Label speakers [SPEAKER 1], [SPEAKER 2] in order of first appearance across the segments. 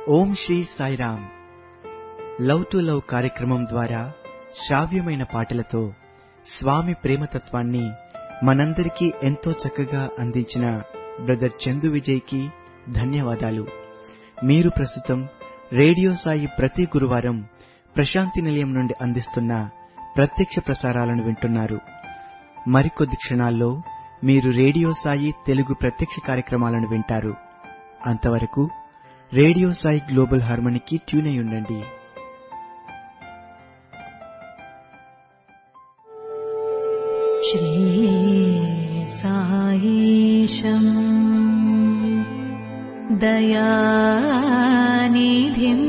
[SPEAKER 1] Om Shri Sairam love to love కార్యక్రమం ద్వారా శ్రావ్యమైన పాటలతో స్వామి ప్రేమతత్వాన్ని మనందరికీ ఎంతో చక్కగా అందించిన బ్రదర్ చందు విజయ్కి ధన్యవాదాలు మీరు ప్రస్తుతం రేడియో సాయి ప్రతి గురువారం ప్రశాంతి నిలయం నుండి అందిస్తున్న ప్రత్యక్ష ప్రసారాలను వింటున్నారు మరికొద్ది క్షణాల్లో మీరు రేడియో సాయి తెలుగు ప్రత్యక్ష కార్యక్రమాలను వింటారు అంతవరకు రేడియో సాయి గ్లోబల్ హార్మనీకి ట్యూన్ అయి ఉండండి
[SPEAKER 2] श्रीसायीशम् दयानिधिम्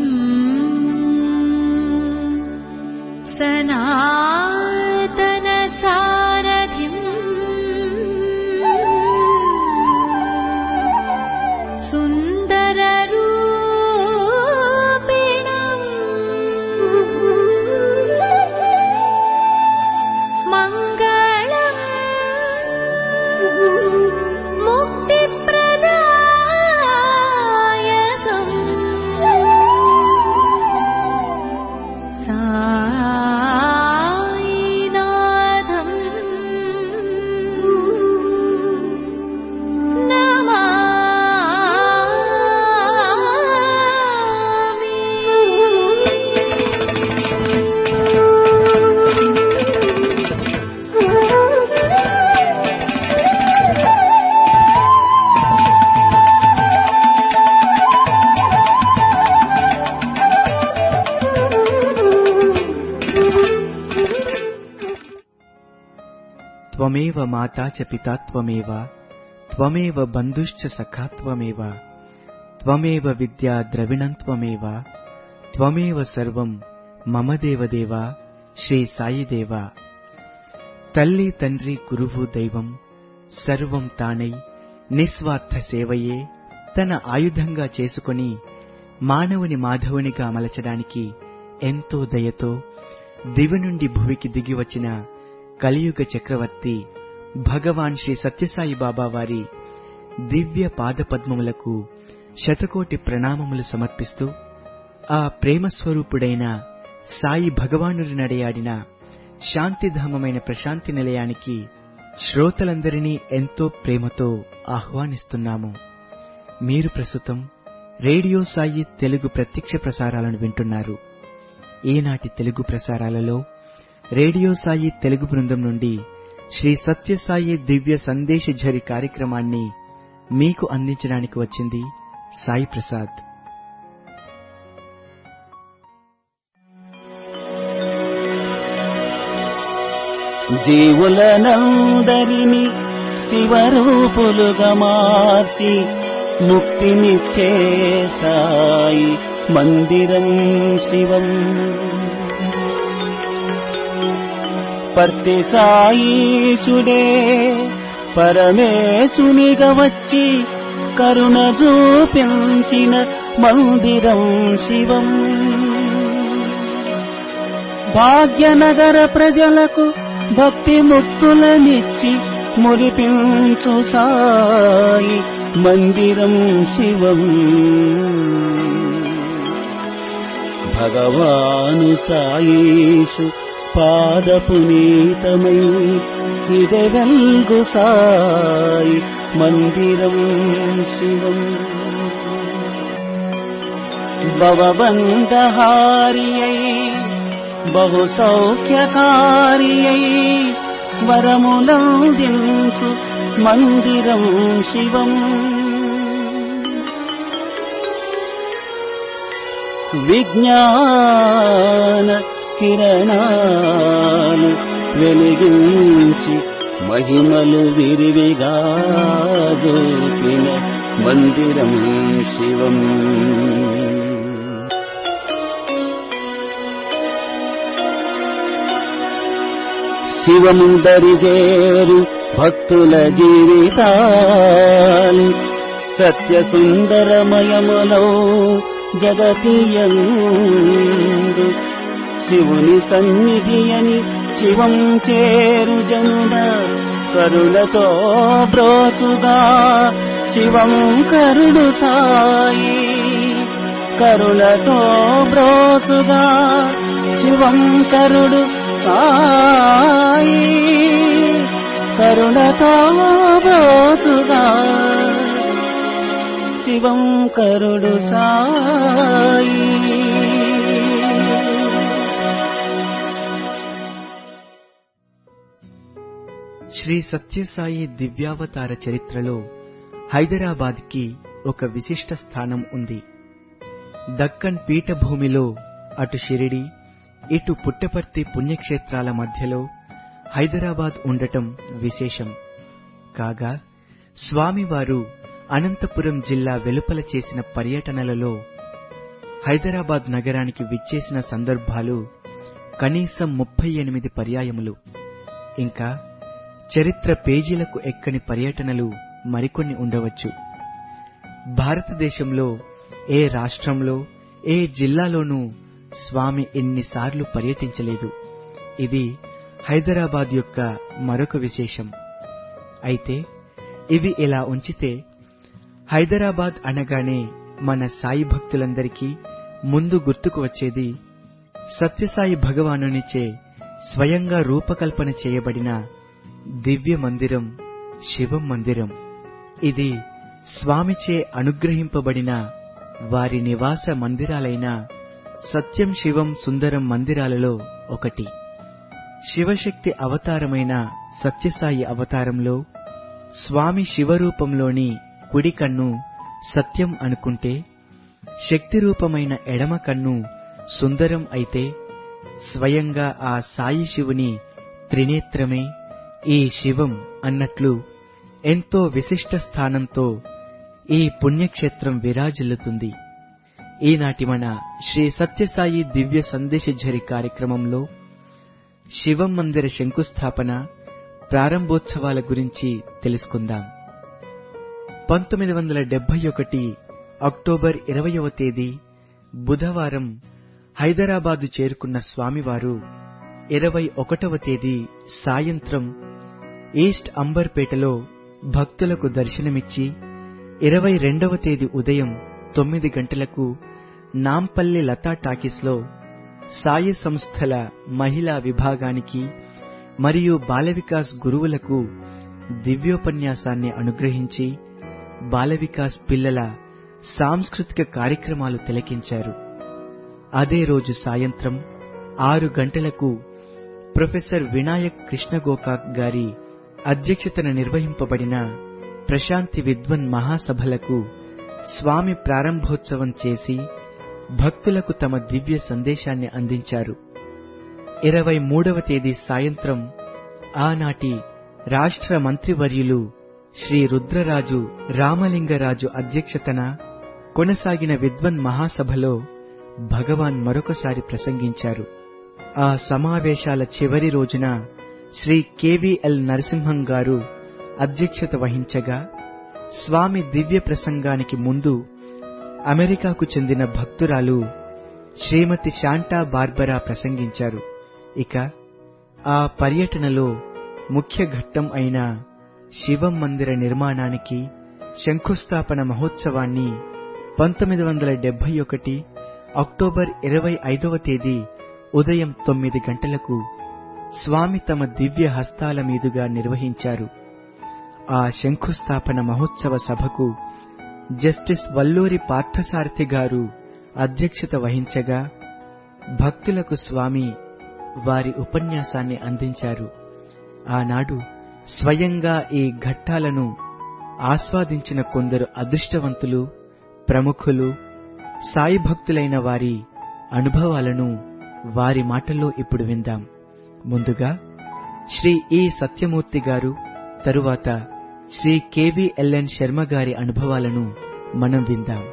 [SPEAKER 2] सनातनसारथिम् सुन्दररूपिणम् मङ्गलम् मुक्तिप्रदायकम् सायिनाथम्
[SPEAKER 1] త్వమేవ మాతా చ పితా త్వమేవ త్వమేవ బంధుశ్చ సఖా త్వమేవ త్వమేవ విద్యా ద్రవిణం త్వమేవ త్వమేవ సర్వం మమ దేవదేవ శ్రీ సాయిదేవ తల్లి తండ్రి గురువు దైవం సర్వం తానై నిస్వార్థ సేవయే తన ఆయుధంగా చేసుకొని మానవుని మాధవునిగా మలచడానికి ఎంతో దయతో దివి నుండి భువికి దిగి వచ్చిన కలియుగ చక్రవర్తి భగవాన్ శ్రీ సత్యసాయి బాబా వారి దివ్య పాదపద్మములకు శతకోటి ప్రణామములు సమర్పిస్తూ ఆ ప్రేమ స్వరూపుడైన సాయి భగవానుడి నడయాడిన శాంతిధామమైన ప్రశాంతి నిలయానికి శ్రోతలందరినీ ఎంతో ప్రేమతో ఆహ్వానిస్తున్నాము మీరు ప్రస్తుతం రేడియో సాయి తెలుగు ప్రత్యక్ష ప్రసారాలను వింటున్నారు ఈనాటి తెలుగు ప్రసారాలలో రేడియో సాయి తెలుగు బృందం నుండి శ్రీ సత్యసాయి దివ్య సందేశ ఝరి కార్యక్రమాన్ని మీకు అందించడానికి వచ్చింది సాయి ప్రసాద్
[SPEAKER 3] జీవులనందరిని శివరూపులుగా మార్చి ముక్తినిచ్చే సాయి మందిరం శివం పర్తి సాయీశుడే పరమేశునిగా వచ్చి కరుణ చూపించిన మందిరం శివం భాగ్యనగర ప్రజలకు భక్తి ముక్తులనిచ్చి మురిపించు సాయి మందిరం శివం భగవాను సాయేషు పాద పునీతమై ఇదే వెల్గు సాయి మందిరం శివం భవబంధహారియై బహు సౌఖ్యకారియై వరములందించు మందిరం శివం విజ్ఞాన కిరణాలు వెలిగించి మహిమలు విరివిగా జోపిన మందిరం శివం శివము దరిజేరు భక్తుల జీవితాలు సత్య సుందరమయములో జగతియందు శివుని సన్నిధి అని శివం చేరు జనుల కరుణతో బ్రోచుగా శివం కరుడు సాయి కరుణతో బ్రోతుగా శివంకరుడు సాయి కరుణతో బ్రోతుగా శివంకరుడు సాయి
[SPEAKER 1] శ్రీ సత్యసాయి దివ్యావతార చరిత్రలో హైదరాబాద్కి ఒక విశిష్ట స్థానం ఉంది దక్కన్ పీఠభూమిలో అటు షిరిడి ఇటు పుట్టపర్తి పుణ్యక్షేత్రాల మధ్యలో హైదరాబాద్ ఉండటం విశేషం కాగా స్వామివారు అనంతపురం జిల్లా వెలుపల చేసిన పర్యటనలలో హైదరాబాద్ నగరానికి విచ్చేసిన సందర్భాలు కనీసం ముప్పై ఎనిమిది పర్యాయములు ఇంకా చరిత్ర పేజీలకు ఎక్కని పర్యటనలు మరికొన్ని ఉండవచ్చు భారతదేశంలో ఏ రాష్ట్రంలో ఏ జిల్లాలోనూ స్వామి ఎన్నిసార్లు పర్యటించలేదు ఇది హైదరాబాద్ యొక్క మరొక విశేషం అయితే ఇవి ఇలా ఉంచితే హైదరాబాద్ అనగానే మన సాయి భక్తులందరికీ ముందు గుర్తుకు వచ్చేది సత్యసాయి భగవానునిచే స్వయంగా రూపకల్పన చేయబడిన దివ్య మందిరం శివం మందిరం ఇది స్వామిచే అనుగ్రహింపబడిన వారి నివాస మందిరాలైన సత్యం శివం సుందరం మందిరాలలో ఒకటి శివశక్తి అవతారమైన సత్యసాయి అవతారంలో స్వామి శివరూపంలోని కుడి కన్ను సత్యం అనుకుంటే శక్తి రూపమైన ఎడమ కన్ను సుందరం అయితే స్వయంగా ఆ సాయి శివుని త్రినేత్రమే ఈ శివం అన్నట్లు ఎంతో విశిష్ట స్థానంతో ఈ పుణ్యక్షేత్రం విరాజిల్లుతుంది ఈనాటి మన శ్రీ సత్యసాయి దివ్య సందేశఝరి కార్యక్రమంలో శివం మందిర శంకుస్థాపన ప్రారంభోత్సవాల గురించి తెలుసుకుందాం పంతొమ్మిది వందల డెబ్బై ఒకటి అక్టోబర్ ఇరవయవ తేదీ బుధవారం హైదరాబాదు చేరుకున్న స్వామివారు ఇరవై ఒకటవ తేదీ సాయంత్రం ఈస్ట్ అంబర్పేటలో భక్తులకు దర్శనమిచ్చి ఇరవై రెండవ తేదీ ఉదయం తొమ్మిది గంటలకు నాంపల్లి లతా టాకీస్లో సాయి సంస్థల మహిళా విభాగానికి మరియు బాలవికాస్ గురువులకు దివ్యోపన్యాసాన్ని అనుగ్రహించి బాలవికాస్ పిల్లల సాంస్కృతిక కార్యక్రమాలు తిలకించారు అదే రోజు సాయంత్రం ఆరు గంటలకు ప్రొఫెసర్ వినాయక్ కృష్ణగోకాక్ గారి అధ్యక్షతన నిర్వహింపబడిన ప్రశాంతి విద్వన్ మహాసభలకు స్వామి ప్రారంభోత్సవం చేసి భక్తులకు తమ దివ్య సందేశాన్ని అందించారు ఇరవై మూడవ తేదీ సాయంత్రం ఆనాటి రాష్ట్ర మంత్రివర్యులు శ్రీ రుద్రరాజు రామలింగరాజు అధ్యక్షతన కొనసాగిన విద్వన్ మహాసభలో భగవాన్ మరొకసారి ప్రసంగించారు ఆ సమావేశాల చివరి రోజున శ్రీ కెవిఎల్ నరసింహం గారు అధ్యక్షత వహించగా స్వామి దివ్య ప్రసంగానికి ముందు అమెరికాకు చెందిన భక్తురాలు శ్రీమతి శాంటా బార్బరా ప్రసంగించారు ఇక ఆ పర్యటనలో ముఖ్య ఘట్టం అయిన శివం మందిర నిర్మాణానికి శంకుస్థాపన మహోత్సవాన్ని పంతొమ్మిది వందల డెబ్బై ఒకటి అక్టోబర్ ఇరవై ఐదవ తేదీ ఉదయం తొమ్మిది గంటలకు స్వామి తమ దివ్య హస్తాల మీదుగా నిర్వహించారు ఆ శంకుస్థాపన మహోత్సవ సభకు జస్టిస్ వల్లూరి పార్థసారథి గారు అధ్యక్షత వహించగా భక్తులకు స్వామి వారి ఉపన్యాసాన్ని అందించారు ఆనాడు స్వయంగా ఈ ఘట్టాలను ఆస్వాదించిన కొందరు అదృష్టవంతులు ప్రముఖులు సాయి భక్తులైన వారి అనుభవాలను వారి మాటల్లో ఇప్పుడు విందాం ముందుగా శ్రీ ఈ సత్యమూర్తి గారు తరువాత శ్రీ కెవిఎల్ఎన్ శర్మ గారి అనుభవాలను మనం విందాం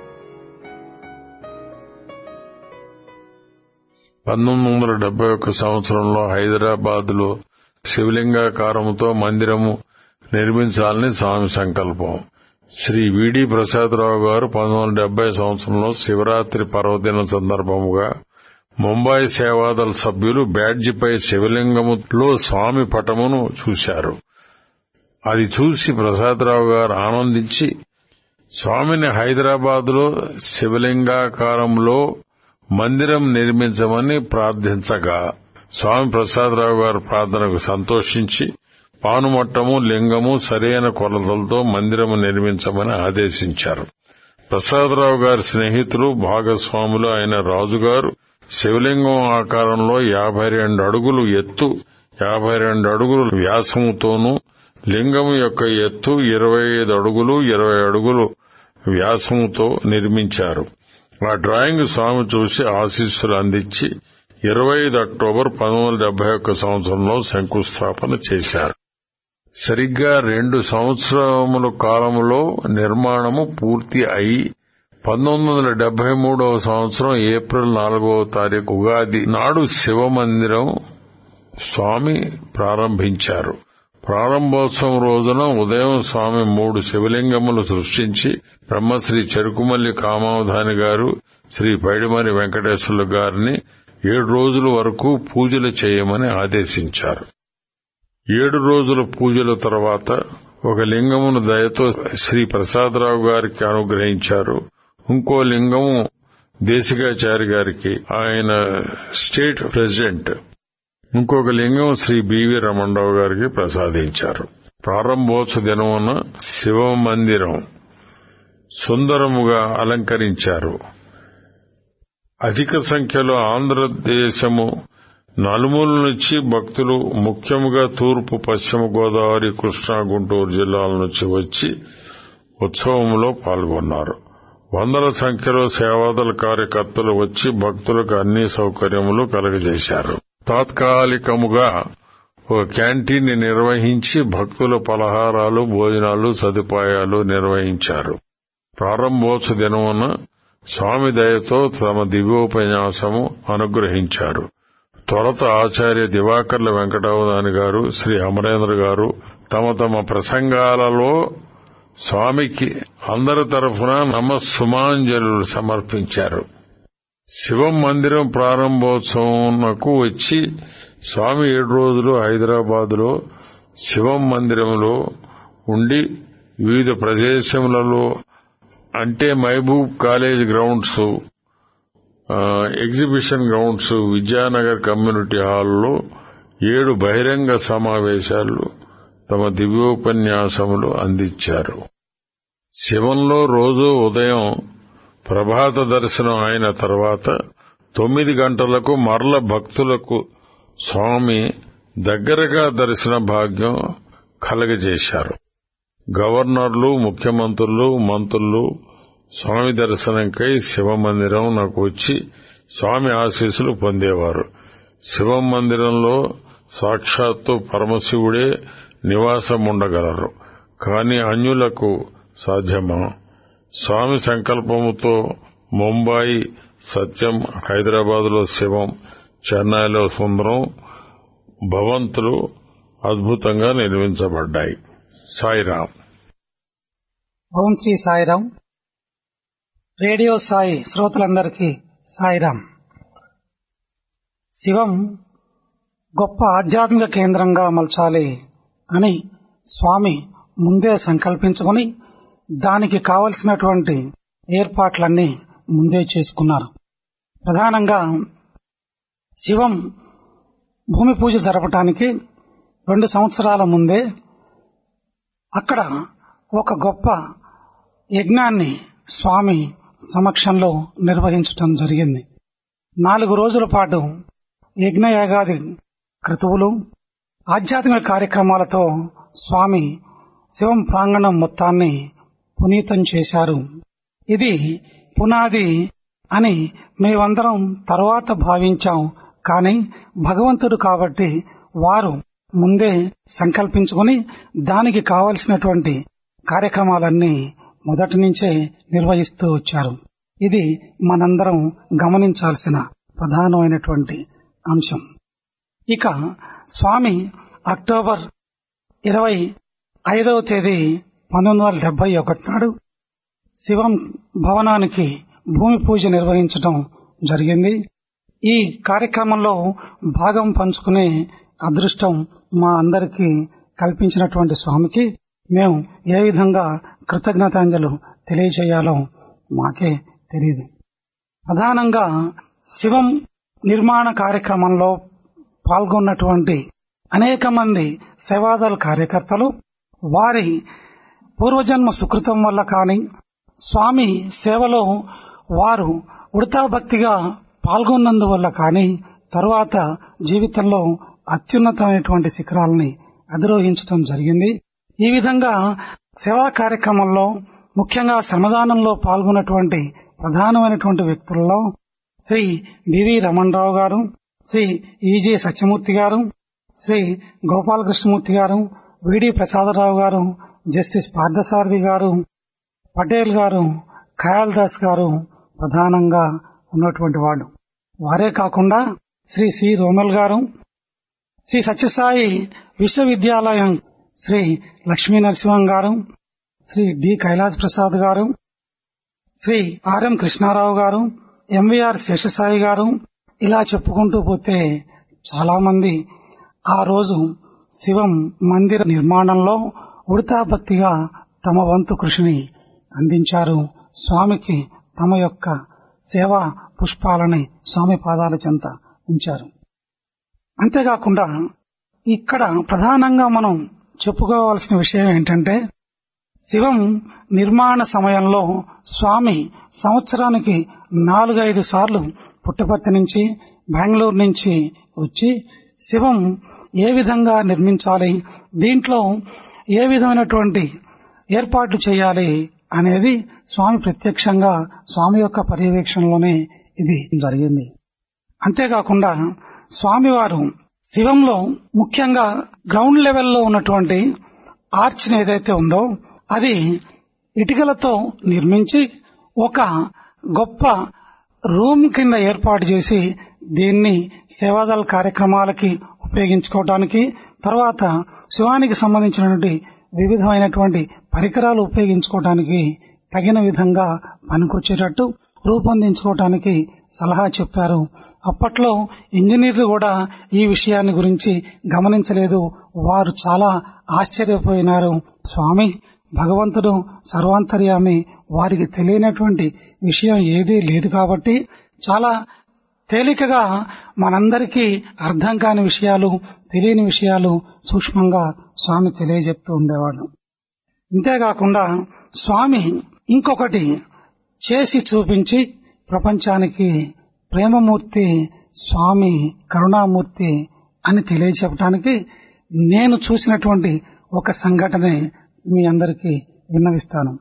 [SPEAKER 4] పంతొమ్మిది వందల డెబ్బై ఒక్క సంవత్సరంలో హైదరాబాద్ లో శివలింగాకారముతో మందిరము నిర్మించాలని స్వామి సంకల్పం శ్రీ విడి ప్రసాదరావు గారు పంతొమ్మిది వందల డెబ్బై సంవత్సరంలో శివరాత్రి పర్వదిన సందర్భముగా ముంబై సేవాదళ సభ్యులు బ్యాడ్జిపై శివలింగములో స్వామి పటమును చూశారు అది చూసి ప్రసాదరావు గారు ఆనందించి స్వామిని హైదరాబాద్ లో శివలింగాకారంలో మందిరం నిర్మించమని ప్రార్థించగా స్వామి ప్రసాదరావు గారి ప్రార్థనకు సంతోషించి పానుమట్టము లింగము సరైన కొలతలతో మందిరము నిర్మించమని ఆదేశించారు ప్రసాదరావు గారి స్నేహితులు భాగస్వాములు అయిన రాజుగారు శివలింగం ఆకారంలో యాభై రెండు అడుగులు ఎత్తు యాభై రెండు అడుగులు వ్యాసముతోనూ లింగము యొక్క ఎత్తు ఇరవై ఐదు అడుగులు ఇరవై అడుగులు వ్యాసముతో నిర్మించారు ఆ డ్రాయింగ్ స్వామి చూసి ఆశీస్సులు అందించి ఇరవై ఐదు అక్టోబర్ పంతొమ్మిది వందల డెబ్బై ఒక్క సంవత్సరంలో శంకుస్థాపన చేశారు సరిగ్గా రెండు సంవత్సరముల కాలంలో నిర్మాణము పూర్తి అయి పంతొమ్మిది వందల డెబ్బై మూడవ సంవత్సరం ఏప్రిల్ నాలుగవ తారీఖు ఉగాది నాడు శివ మందిరం స్వామి ప్రారంభించారు ప్రారంభోత్సవం రోజున ఉదయం స్వామి మూడు శివలింగములు సృష్టించి బ్రహ్మశ్రీ చెరుకుమల్లి కామావధాని గారు శ్రీ పైడిమరి వెంకటేశ్వర్లు గారిని ఏడు రోజుల వరకు పూజలు చేయమని ఆదేశించారు ఏడు రోజుల పూజల తర్వాత ఒక లింగమును దయతో శ్రీ ప్రసాదరావు గారికి అనుగ్రహించారు ఇంకో లింగము దేశికాచారి గారికి ఆయన స్టేట్ ప్రెసిడెంట్ ఇంకొక లింగం శ్రీ బివి రమణరావు గారికి ప్రసాదించారు ప్రారంభోత్సవ దినమున శివ మందిరం సుందరముగా అలంకరించారు అధిక సంఖ్యలో ఆంధ్రదేశము నలుమూల నుంచి భక్తులు ముఖ్యముగా తూర్పు పశ్చిమ గోదావరి కృష్ణా గుంటూరు జిల్లాల నుంచి వచ్చి ఉత్సవంలో పాల్గొన్నారు వందల సంఖ్యలో సేవాదల కార్యకర్తలు వచ్చి భక్తులకు అన్ని సౌకర్యములు కలుగజేశారు తాత్కాలికముగా ఒక క్యాంటీన్ నిర్వహించి భక్తుల పలహారాలు భోజనాలు సదుపాయాలు నిర్వహించారు ప్రారంభోత్సవ దినమున స్వామి దయతో తమ దివ్యోపన్యాసము అనుగ్రహించారు తొలత ఆచార్య దివాకర్ల వెంకటావదాని గారు శ్రీ అమరేంద్ర గారు తమ తమ ప్రసంగాలలో స్వామికి అందరి తరఫున నమస్సుమాంజలు సమర్పించారు శివం మందిరం ప్రారంభోత్సవంకు వచ్చి స్వామి ఏడు రోజులు హైదరాబాద్ లో శివం మందిరంలో ఉండి వివిధ ప్రదేశములలో అంటే Mahbub college grounds exhibition grounds Vidyanagar community హాల్లో ఏడు బహిరంగ సమావేశాలు తమ దివ్యోపన్యాసములు అందించారు శివంలో రోజు ఉదయం ప్రభాత దర్శనం అయిన తర్వాత తొమ్మిది గంటలకు మరల భక్తులకు స్వామి దగ్గరగా దర్శన భాగ్యం కలగజేశారు గవర్నర్లు ముఖ్యమంత్రులు మంత్రులు స్వామి దర్శనంకై శివ మందిరం నాకు వచ్చి స్వామి ఆశీస్సులు పొందేవారు శివ మందిరంలో సాక్షాత్తు పరమశివుడే నివాసం ఉండగలరు కాని అన్యులకు సాధ్యమా స్వామి సంకల్పముతో ముంబాయి సత్యం హైదరాబాద్లో శివం చెన్నైలో సుందరం భవంతులు అద్భుతంగా నిర్మించబడ్డాయి సాయిరాం
[SPEAKER 5] ఓం శ్రీ సాయిరాం రేడియో సాయి శ్రోతలందరికీ సాయిరాం శివం గొప్ప ఆధ్యాత్మిక కేంద్రంగా మలచాలి అని స్వామి ముందే సంకల్పించుకుని దానికి కావలసినటువంటి ఏర్పాట్లన్నీ ముందే చేసుకున్నారు ప్రధానంగా శివం భూమి పూజ జరపటానికి రెండు సంవత్సరాల ముందే అక్కడ ఒక గొప్ప యజ్ఞాన్ని స్వామి సమక్షంలో నిర్వహించటం జరిగింది నాలుగు రోజుల పాటు యజ్ఞయాగాది క్రతువులు ఆధ్యాత్మిక కార్యక్రమాలతో స్వామి శివం ప్రాంగణం మొత్తాన్ని పునీతం చేశారు ఇది పునాది అని మేమందరం తర్వాత భావించాం కానీ భగవంతుడు కాబట్టి వారు ముందే సంకల్పించుకుని దానికి కావలసినటువంటి కార్యక్రమాలన్నీ మొదటి నుంచే నిర్వహిస్తూ వచ్చారు ఇది మనందరం గమనించాల్సిన ప్రధానమైనటువంటి అంశం ఇక స్వామి అక్టోబర్ ఇరవై ఐదవ తేదీ పంతొమ్మిది వందల డెబ్బై ఒకటి నాడు శివం భవనానికి భూమి పూజ నిర్వహించడం జరిగింది ఈ కార్యక్రమంలో భాగం పంచుకునే అదృష్టం మా అందరికీ కల్పించినటువంటి స్వామికి మేము ఏ విధంగా కృతజ్ఞతాంజలు తెలియచేయాలో మాకే తెలియదు ప్రధానంగా శివం నిర్మాణ కార్యక్రమంలో పాల్గొన్నటువంటి అనేక మంది సేవాదళ కార్యకర్తలు వారి పూర్వజన్మ సుకృతం వల్ల కాని స్వామి సేవలో వారు ఉడతాభక్తిగా పాల్గొన్నందువల్ల కాని తరువాత జీవితంలో అత్యున్నతమైనటువంటి శిఖరాలని అధిరోహించడం జరిగింది ఈ విధంగా సేవా కార్యక్రమంలో ముఖ్యంగా శ్రమదానంలో పాల్గొన్నటువంటి ప్రధానమైనటువంటి వ్యక్తులలో శ్రీ బివి రమణరావు గారు శ్రీ ఈజే సత్యమూర్తి గారు శ్రీ గోపాలకృష్ణమూర్తి గారు విడి ప్రసాదరావు గారు జస్టిస్ పార్థసారథి గారు పటేల్ గారు ఖయాల్ దాస్ గారు ప్రధానంగా ఉన్నటువంటి వాడు వారే కాకుండా శ్రీ సి రోమల్ గారు శ్రీ సత్యసాయి విశ్వవిద్యాలయం శ్రీ లక్ష్మీ నరసింహం గారు శ్రీ డి కైలాస్ ప్రసాద్ గారు శ్రీ ఆర్ఎం కృష్ణారావు గారు ఎంవీఆర్ శేషసాయి గారు ఇలా చెప్పుకుంటూ పోతే చాలా మంది ఆ రోజు శివం మందిర నిర్మాణంలో ఉడతాభక్తిగా తమ వంతు కృషిని అందించారు స్వామికి తమ యొక్క సేవా పుష్పాలని స్వామి పాదాల చెంత ఉంచారు అంతేకాకుండా ఇక్కడ ప్రధానంగా మనం చెప్పుకోవాల్సిన విషయం ఏంటంటే శివం నిర్మాణ సమయంలో స్వామి సంవత్సరానికి నాలుగైదు సార్లు పుట్టపర్తి నుంచి బెంగళూరు నుంచి వచ్చి శివం ఏ విధంగా నిర్మించాలి దీంట్లో ఏ విధమైనటువంటి ఏర్పాట్లు చేయాలి అనేది స్వామి ప్రత్యక్షంగా స్వామి యొక్క పర్యవేక్షణలోనే ఇది జరిగింది అంతేకాకుండా స్వామివారు శివంలో ముఖ్యంగా గ్రౌండ్ లెవెల్లో ఉన్నటువంటి ఆర్చ్ ఏదైతే ఉందో అది ఇటుకలతో నిర్మించి ఒక గొప్ప రూమ్ కింద ఏర్పాటు చేసి దీన్ని సేవాదళ కార్యక్రమాలకి ఉపయోగించుకోవడానికి తర్వాత శివానికి సంబంధించినటువంటి వివిధమైనటువంటి పరికరాలు ఉపయోగించుకోవడానికి తగిన విధంగా పనికొచ్చేటట్టు రూపొందించుకోవటానికి సలహా చెప్పారు అప్పట్లో ఇంజనీర్లు కూడా ఈ విషయాన్ని గురించి గమనించలేదు వారు చాలా ఆశ్చర్యపోయినారు స్వామి భగవంతుడు సర్వాంతర్యామి వారికి తెలియనటువంటి విషయం ఏదీ లేదు కాబట్టి చాలా తేలికగా మనందరికీ అర్థం కాని విషయాలు తెలియని విషయాలు సూక్ష్మంగా స్వామి తెలియజెప్తూ ఉండేవాడు ఇంతేకాకుండా స్వామి ఇంకొకటి చేసి చూపించి ప్రపంచానికి ప్రేమమూర్తి స్వామి కరుణామూర్తి అని తెలియచెప్పడానికి నేను చూసినటువంటి ఒక సంఘటన మీ అందరికీ విన్నవిస్తాను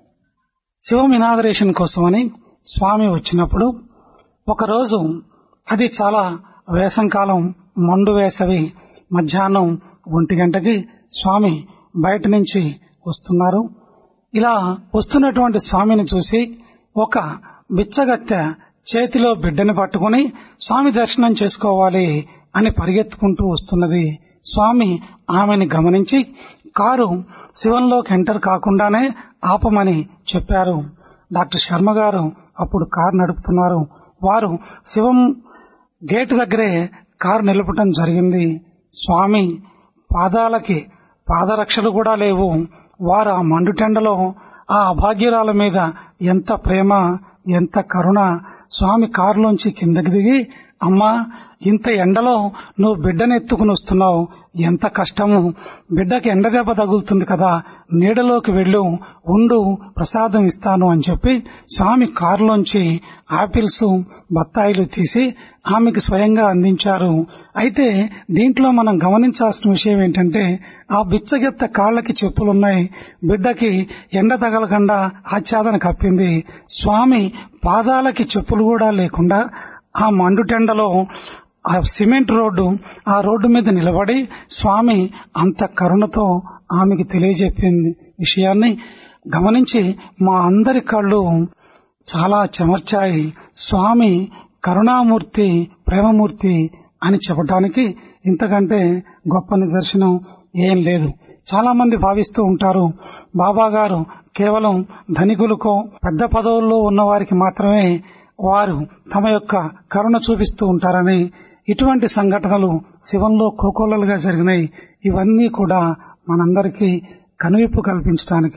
[SPEAKER 5] శివం ఇనాగరేషన్ కోసమని స్వామి వచ్చినప్పుడు ఒకరోజు అది చాలా వేసంకాలం మండు వేసవి మధ్యాహ్నం ఒంటి గంటకి స్వామి బయట నుంచి వస్తున్నారు ఇలా వస్తున్నటువంటి స్వామిని చూసి ఒక బిచ్చగత్తె చేతిలో బిడ్డని పట్టుకుని స్వామి దర్శనం చేసుకోవాలి అని పరిగెత్తుకుంటూ వస్తున్నది స్వామి ఆమెని గమనించి కారు శివంలోకి ఎంటర్ కాకుండానే ఆపమని చెప్పారు డాక్టర్ శర్మ గారు అప్పుడు కారు నడుపుతున్నారు వారు శివం గేటు దగ్గరే కారు నిలపటం జరిగింది స్వామి పాదాలకి పాదరక్షలు కూడా లేవు వారు ఆ మండుటెండలో ఆ అభాగ్యురాల మీద ఎంత ప్రేమ ఎంత కరుణ స్వామి కారులోంచి కిందకి దిగి అమ్మా ఇంత ఎండలో నువ్వు బిడ్డను ఎత్తుకుని వస్తున్నావు ఎంత కష్టము బిడ్డకి ఎండ దెబ్బ తగులుతుంది కదా నీడలోకి వెళ్ళు ఉండు ప్రసాదం ఇస్తాను అని చెప్పి స్వామి కారులోంచి ఆపిల్స్ బత్తాయిలు తీసి ఆమెకు స్వయంగా అందించారు అయితే దీంట్లో మనం గమనించాల్సిన విషయం ఏంటంటే ఆ బిచ్చగెత్త కాళ్ళకి చెప్పులున్నాయి బిడ్డకి ఎండ తగలకుండా ఆచ్ఛాదన కప్పింది స్వామి పాదాలకి చెప్పులు కూడా లేకుండా ఆ మండుటెండలో ఆ సిమెంట్ రోడ్డు ఆ రోడ్డు మీద నిలబడి స్వామి అంత కరుణతో ఆమెకి తెలియజెప్పింది విషయాన్ని గమనించి మా అందరి కళ్ళు చాలా చెమర్చాయి స్వామి కరుణామూర్తి ప్రేమమూర్తి అని చెప్పడానికి ఇంతకంటే గొప్ప నిదర్శనం ఏం లేదు చాలా మంది భావిస్తూ ఉంటారు బాబా గారు కేవలం ధనికులకో పెద్ద పదవుల్లో ఉన్న వారికి మాత్రమే వారు తమ యొక్క కరుణ చూపిస్తూ ఉంటారని ఇటువంటి సంఘటనలు శివంలో కోకోలలుగా జరిగినాయి ఇవన్నీ కూడా మనందరికీ కనువిప్పు కల్పించడానికి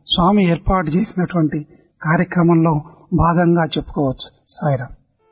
[SPEAKER 5] స్వామి ఏర్పాటు చేసినటువంటి కార్యక్రమంలో భాగంగా చెప్పుకోవచ్చు సాయిరాం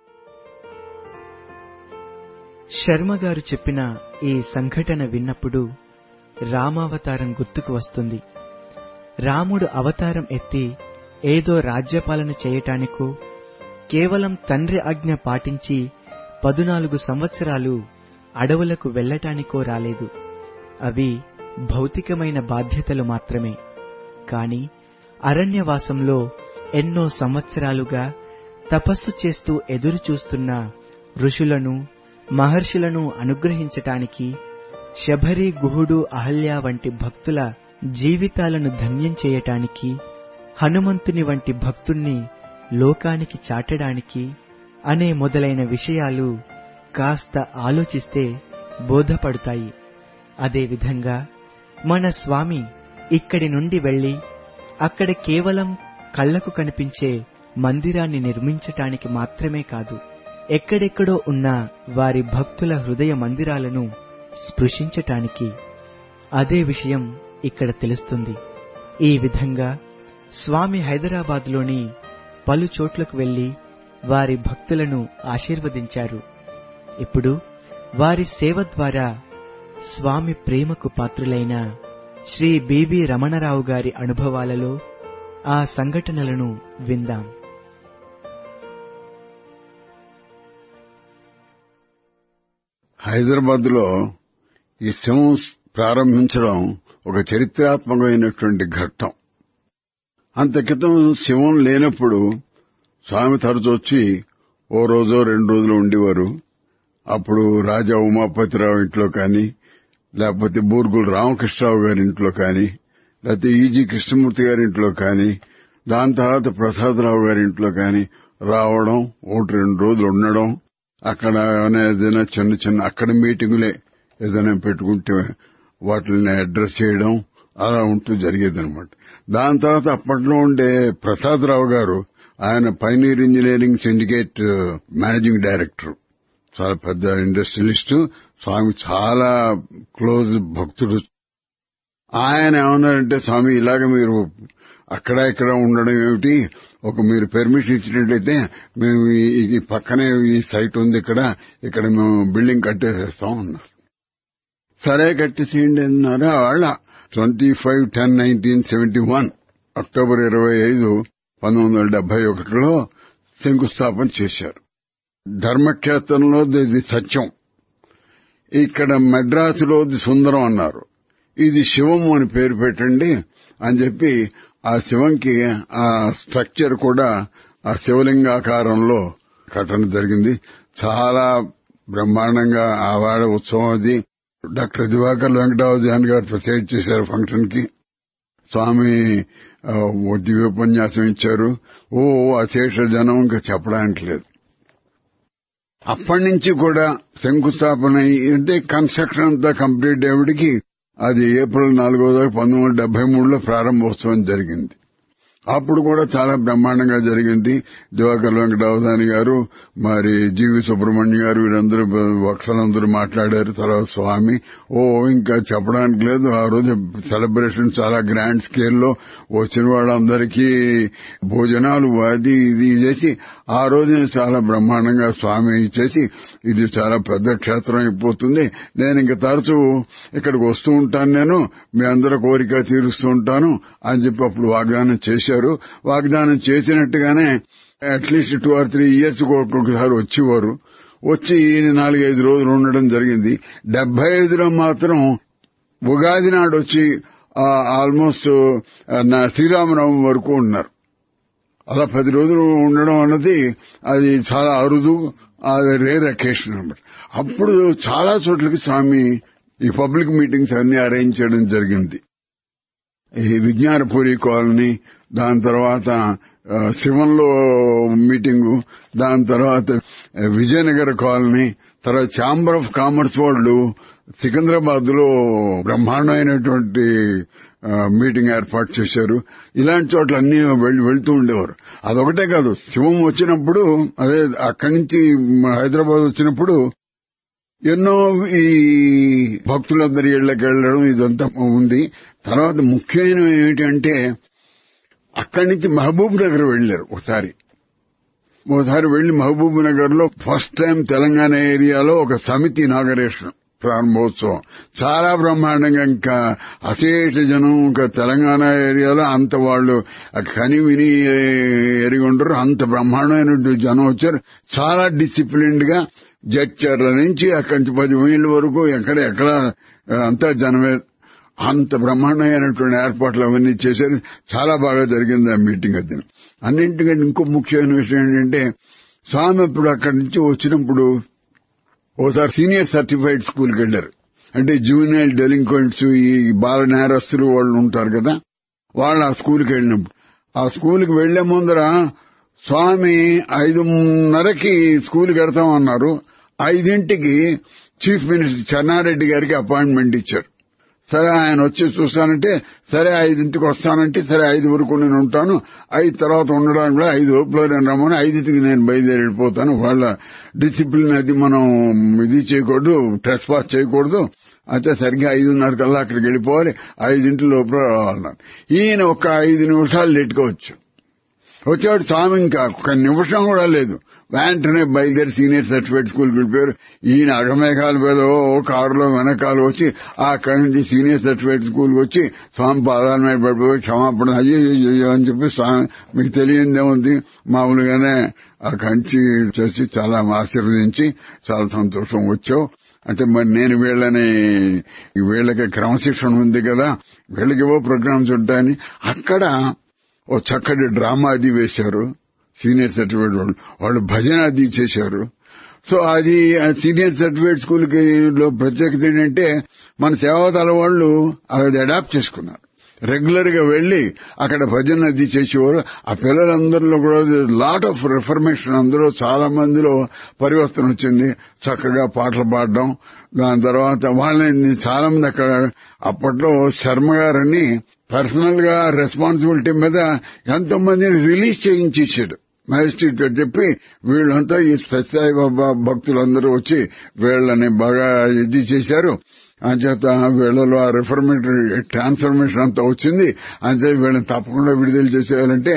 [SPEAKER 1] శర్మ గారు చెప్పిన ఈ సంఘటన విన్నప్పుడు రామావతారం గుర్తుకు వస్తుంది రాముడు అవతారం ఎత్తి ఏదో రాజ్యపాలన చేయటానికో కేవలం తండ్రి ఆజ్ఞ పాటించి పదునాలుగు సంవత్సరాలు అడవులకు వెళ్లటానికో రాలేదు అవి భౌతికమైన బాధ్యతలు మాత్రమే కాని అరణ్యవాసంలో ఎన్నో సంవత్సరాలుగా తపస్సు చేస్తూ ఎదురు చూస్తున్న ఋషులను మహర్షులను అనుగ్రహించటానికి శబరి గుహుడు అహల్య వంటి భక్తుల జీవితాలను ధన్యం చేయటానికి హనుమంతుని వంటి భక్తుణ్ణి లోకానికి చాటడానికి అనే మొదలైన విషయాలు కాస్త ఆలోచిస్తే బోధపడతాయి అదేవిధంగా మన స్వామి ఇక్కడి నుండి వెళ్లి అక్కడ కేవలం కళ్లకు కనిపించే మందిరాన్ని నిర్మించటానికి మాత్రమే కాదు ఎక్కడెక్కడో ఉన్న వారి భక్తుల హృదయ మందిరాలను స్పృశించటానికి అదే విషయం ఇక్కడ తెలుస్తుంది ఈ విధంగా స్వామి హైదరాబాద్లోని పలు చోట్లకు వెళ్లి వారి భక్తులను ఆశీర్వదించారు ఇప్పుడు వారి సేవ ద్వారా స్వామి ప్రేమకు పాత్రులైన శ్రీ బిబి రమణరావు గారి అనుభవాలలో ఆ సంఘటనలను విందాం
[SPEAKER 6] హైదరాబాద్ లో ఈ శవం ప్రారంభించడం ఒక చరిత్రాత్మకమైనటువంటి ఘట్టం అంత క్రితం శివం లేనప్పుడు స్వామి తరచు వచ్చి ఓ రోజో రెండు రోజులు ఉండేవారు అప్పుడు రాజా ఉమాపతిరావు ఇంట్లో కానీ లేకపోతే బూర్గులు రామకృష్ణరావు గారి ఇంట్లో కానీ లేకపోతే ఈజీ కృష్ణమూర్తి గారి ఇంట్లో కానీ దాని తర్వాత ప్రసాదరావు గారి ఇంట్లో కానీ రావడం ఒకటి రెండు రోజులు ఉండడం అక్కడ ఏదైనా చిన్న చిన్న అక్కడ మీటింగులే ఏదైనా పెట్టుకుంటే వాటిని అడ్రస్ చేయడం అలా ఉంటూ జరిగేది అనమాట దాని తర్వాత అప్పట్లో ఉండే ప్రసాదరావు గారు ఆయన pioneer engineering syndicate managing director చాలా పెద్ద ఇండస్ట్రియలిస్ట్ స్వామి చాలా క్లోజ్ భక్తుడు ఆయన ఏమన్నారంటే స్వామి ఇలాగ మీరు అక్కడ ఇక్కడ ఉండడం ఏమిటి ఒక మీరు పర్మిషన్ ఇచ్చినట్లయితే మేము ఈ- ఈ పక్కనే ఈ సైట్ ఉంది ఇక్కడ ఇక్కడ మేము బిల్డింగ్ కట్టేసేస్తాం అన్నారు సరే కట్టేసేయండి అన్నారు వాళ్ళ twenty five ten nineteen seventy one October ఇరవై ఐదు పంతొమ్మిది వందల డెబ్బై ఒకటిలో శంకుస్థాపన చేశారు ధర్మక్షేత్రంలో ఇది సత్యం ఇక్కడ మెడ్రాసులో ఇది సుందరం అన్నారు ఇది శివం అని పేరు పెట్టండి అని చెప్పి ఆ శివంకి ఆ స్ట్రక్చర్ కూడా ఆ శివలింగాకారంలో కట్టడం జరిగింది చాలా బ్రహ్మాండంగా ఆవాడ ఉత్సవం అది డాక్టర్ దివాకర్ వెంకటావధాన్ గారు ప్రొసైడ్ చేశారు ఫంక్షన్ కి స్వామి ఆ, ఓ దివ్యోపన్యాసం ఇచ్చారు ఓ అశేష జనం ఇంకా చెప్పడానికి లేదు అప్పటి నుంచి కూడా శంకుస్థాపన అయ్యి అంటే కన్స్ట్రక్షన్ అంతా కంప్లీట్ అయ్యేటికి అది ఏప్రిల్ నాలుగో తారీఖు పంతొమ్మిది వందల డెబ్బై మూడులో ప్రారంభోత్సవం జరిగింది అప్పుడు కూడా చాలా బ్రహ్మాండంగా జరిగింది దివాకర్ వెంకటావధాని గారు మరి జీవి సుబ్రహ్మణ్యం గారు వీరందరూ వక్సలందరూ మాట్లాడారు తర్వాత స్వామి ఓ ఇంకా చెప్పడానికి లేదు ఆ రోజు సెలబ్రేషన్ చాలా గ్రాండ్ స్కేల్లో వచ్చిన వాళ్ళందరికీ భోజనాలు అది ఇది చేసి ఆ రోజు చాలా బ్రహ్మాండంగా స్వామి చేసి ఇది చాలా పెద్ద క్షేత్రం అయిపోతుంది నేను ఇంక తరచూ ఇక్కడికి వస్తూ ఉంటాను నేను మీ అందరి కోరిక తీరుస్తూ ఉంటాను అని చెప్పి అప్పుడు వాగ్దానం చేశారు వాగ్దానం చేసినట్టుగానే at least two or three years ఒక్కొక్కసారి వచ్చేవారు వచ్చి నాలుగైదు రోజులు ఉండడం జరిగింది డెబ్బై ఐదులో మాత్రం ఉగాది నాడు వచ్చి ఆల్మోస్ట్ నా శ్రీరామనవమి వరకు ఉన్నారు అలా పది రోజులు ఉండడం అన్నది అది చాలా అరుదు అది రేర్ అకేషన్ అనమాట అప్పుడు చాలా చోట్లకి స్వామి ఈ పబ్లిక్ మీటింగ్స్ అన్ని అరేంజ్ చేయడం జరిగింది ఈ విజ్ఞానపూరి కాలనీ దాని తర్వాత ఆ, శివంలో మీటింగు దాని తర్వాత ఆ, విజయనగర కాలనీ తర్వాత ఛాంబర్ ఆఫ్ కామర్స్ వాళ్ళు సికింద్రాబాద్ లో బ్రహ్మాండమైనటువంటి ఆ, మీటింగ్ ఏర్పాటు చేశారు ఇలాంటి చోట్ల అన్ని వెళ్- వెళ్తూ ఉండేవారు అదొకటే కాదు శివం వచ్చినప్పుడు అదే అక్కడి నుంచి హైదరాబాద్ వచ్చినప్పుడు ఎన్నో ఈ భక్తులందరి ఇళ్లకు వెళ్ళడం ఇదంతా ఉంది తర్వాత ముఖ్యమైన ఏమిటంటే అక్కడి నుంచి మహబూబ్ నగర్ వెళ్లారు ఒకసారి ఒకసారి వెళ్లి మహబూబ్ నగర్ లో ఫస్ట్ టైం తెలంగాణ ఏరియాలో ఒక సమితి ఇనాగరేషన్ ప్రారంభోత్సవం చాలా బ్రహ్మాండంగా ఇంకా అశేష జనం ఇంకా తెలంగాణ ఏరియాలో అంత వాళ్ళు కని విని ఎరిగి ఉండరు అంత బ్రహ్మాండమైన జనం వచ్చారు చాలా డిసిప్లిన్డ్ గా జడ్చర్ల నుంచి అక్కడి నుంచి పది మైళ్ళ వరకు ఎక్కడ ఎక్కడ అంతా జనమే అంత బ్రహ్మాండమైనటువంటి ఏర్పాట్లు అవన్నీ చేశారు చాలా బాగా జరిగింది ఆ మీటింగ్ అది అన్నింటికంటే ఇంకో ముఖ్యమైన విషయం ఏంటంటే స్వామి అప్పుడు అక్కడి నుంచి వచ్చినప్పుడు ఓసారి సీనియర్ సర్టిఫైడ్ స్కూల్కి వెళ్లారు అంటే జూనియర్ డెలింక్వెంట్స్ ఈ బాల నేరస్తులు వాళ్ళు ఉంటారు కదా వాళ్ళు ఆ స్కూల్కి వెళ్ళినప్పుడు ఆ స్కూల్కి వెళ్లే ముందర స్వామి ఐదున్నరకి స్కూల్ కడతామన్నారు ఐదింటికి చీఫ్ మినిస్టర్ చెన్నారెడ్డి గారికి అపాయింట్మెంట్ ఇచ్చారు సరే ఆయన వచ్చి చూస్తానంటే సరే ఐదింటికి వస్తానంటే సరే ఐదు వరకు నేను ఉంటాను ఐదు తర్వాత ఉండడానికి కూడా ఐదు లోపల నేను రమ్మని ఐదింటికి నేను బయలుదేరి వెళ్ళిపోతాను వాళ్ళ డిసిప్లిన్ అది మనం ఇది చేయకూడదు ట్రెస్ పాస్ చేయకూడదు అయితే సరిగ్గా ఐదున్నర కల్లా అక్కడికి వెళ్ళిపోవాలి ఐదింటి లోపల రావాలన్నారు ఈయన ఒక ఐదు నిమిషాలు లేట్గా వచ్చు వచ్చాడు స్వామి ఇంకా ఒక నిమిషం కూడా లేదు వెంటనే బయలుదేరి సీనియర్ సర్టిఫికేట్ స్కూల్కి వెళ్ళిపోయారు ఈయన అగమేఘాల మీద ఓ కారులో వెనకాల వచ్చి అక్కడి నుంచి సీనియర్ సర్టిఫికేట్ స్కూల్కి వచ్చి స్వామి పాదాల మీద పడిపోయి క్షమాపణ అయ్యో అయ్యో అని చెప్పి స్వామి మీకు తెలియందేముంది మామూలుగానే ఆ కంచి చేసి చాలా ఆశీర్వదించి చాలా సంతోషం వచ్చావు అంటే మరి నేను వీళ్ళని వీళ్ళకి క్రమశిక్షణ ఉంది కదా వీళ్ళకి ఏవో ప్రోగ్రామ్స్ ఉంటాయని అక్కడ ఓ చక్కటి డ్రామా అది వేశారు సీనియర్ సర్టిఫికేట్ వాళ్ళు వాళ్ళు భజన అది చేశారు సో అది సీనియర్ సర్టిఫికేట్ స్కూల్కి లో ప్రత్యేకత ఏంటంటే మన సేవాదళ వాళ్ళు అది అడాప్ట్ చేసుకున్నారు రెగ్యులర్ గా వెళ్లి అక్కడ భజన అది చేసేవారు ఆ పిల్లలందరిలో కూడా లాట్ ఆఫ్ రిఫర్మేషన్ అందులో చాలా మందిలో పరివర్తన వచ్చింది చక్కగా పాటలు పాడడం దాని తర్వాత వాళ్ళని చాలా మంది అక్కడ అప్పట్లో శర్మ గారని పర్సనల్ గా రెస్పాన్సిబిలిటీ మీద ఎంతో మందిని రిలీజ్ చేయించేసాడు మ్యాజిస్ట్రేట్ గారు చెప్పి వీళ్ళంతా ఈ సత్యసాయి బాబా భక్తులందరూ వచ్చి వీళ్ళని బాగా ఇది చేశారు అంచేత వీళ్ళలో ఆ రిఫర్మేటరీ ట్రాన్స్ఫర్మేషన్ అంతా వచ్చింది అంతే వీళ్ళని తప్పకుండా విడుదల చేసేయాలంటే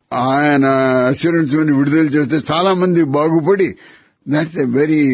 [SPEAKER 6] ఆయన అష్యూరెన్స్ విడుదల చేస్తే చాలా మంది బాగుపడి that's a very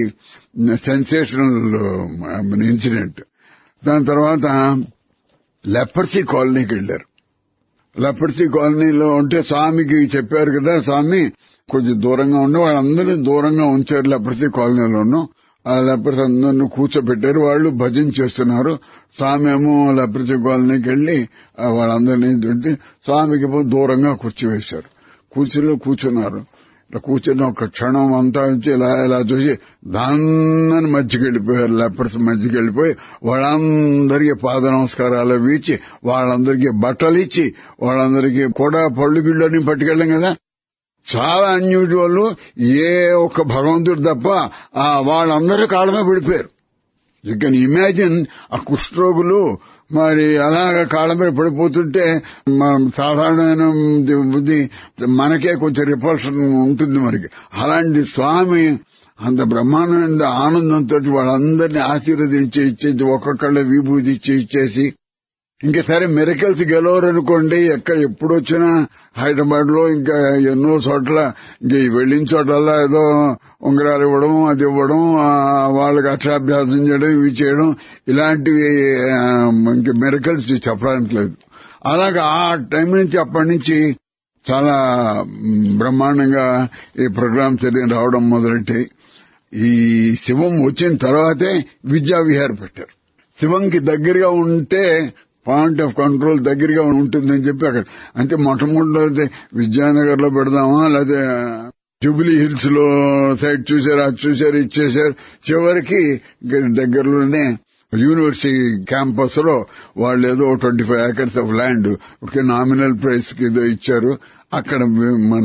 [SPEAKER 6] sensational incident దాని తర్వాత లెపర్సీ కాలనీకి వెళ్లారు లెపర్సీ కాలనీలో ఉంటే స్వామికి చెప్పారు కదా స్వామి కొంచెం దూరంగా ఉండి వాళ్ళందరినీ దూరంగా ఉంచారు లెపర్సీ కాలనీలోనూ ఆ లెపర్స్ అందరిని కూర్చోబెట్టారు వాళ్ళు భజన చేస్తున్నారు స్వామి ఏమో లెపర్సీ కాలనీకి వెళ్లి వాళ్ళందరినీ తింటే స్వామికి ఏమో దూరంగా కూర్చోవేశారు కూర్చులో కూర్చున్నారు ఇట్లా కూర్చొని ఒక క్షణం అంతా వచ్చి ఇలా ఇలా చూసి దాన్నని మధ్యకి వెళ్ళిపోయారు లెపర్స్ మధ్యకి వెళ్ళిపోయి వాళ్ళందరికీ పాద నమస్కారాలు వీచి వాళ్ళందరికీ బట్టలు ఇచ్చి వాళ్ళందరికీ కూడా పళ్ళు గిళ్ళని పట్టుకెళ్ళాం కదా చాలా అన్యూజువల్ ఏ ఒక్క భగవంతుడు తప్ప ఆ వాళ్ళందరూ కాళ్ళమే పడిపోయారు యూ కెన్ ఇమాజిన్ ఆ కుష్ఠరోగులు మరి అలాగ కాళ్ళ మీద పడిపోతుంటే సాధారణమైన బుద్ధి మనకే కొంచెం రిపల్షన్ ఉంటుంది మనకి అలాంటి స్వామి అంత బ్రహ్మాండ ఆనందంతో వాళ్ళందరినీ ఆశీర్వదించి ఇచ్చేసి ఒక్కొక్కళ్ళ విభూతి ఇచ్చి ఇచ్చేసి ఇంకా సరే మెరికల్స్ గెలవరనుకోండి ఎక్కడ ఎప్పుడు వచ్చినా హైదరాబాద్ లో ఇంకా ఎన్నో చోట్ల ఇంకా వెళ్ళిన చోట్ల ఏదో ఉంగరాలు ఇవ్వడం అది ఇవ్వడం వాళ్ళకి అక్షరాభ్యాసం చేయడం ఇవి చేయడం ఇలాంటివి ఇంకా మెరికల్స్ చెప్పడానికి లేదు అలాగా ఆ టైం నుంచి అప్పటి నుంచి చాలా బ్రహ్మాండంగా ఈ ప్రోగ్రామ్స్ రావడం మొదలెట్టి ఈ శివం వచ్చిన తర్వాతే విద్యా విహార్ పెట్టారు శివంకి దగ్గరగా ఉంటే పాయింట్ ఆఫ్ కంట్రోల్ దగ్గరగా ఉంటుందని చెప్పి అక్కడ అంటే మొట్టమొదటి విద్యానగర్ లో పెడదామా లేదా జూబిలీ హిల్స్ లో సైడ్ చూశారు అది చూశారు ఇచ్చేశారు చివరికి దగ్గరలోనే యూనివర్సిటీ క్యాంపస్ లో వాళ్ళు ఏదో twenty five acres of land ఒక నామినల్ ప్రైస్ కి ఏదో ఇచ్చారు అక్కడ మన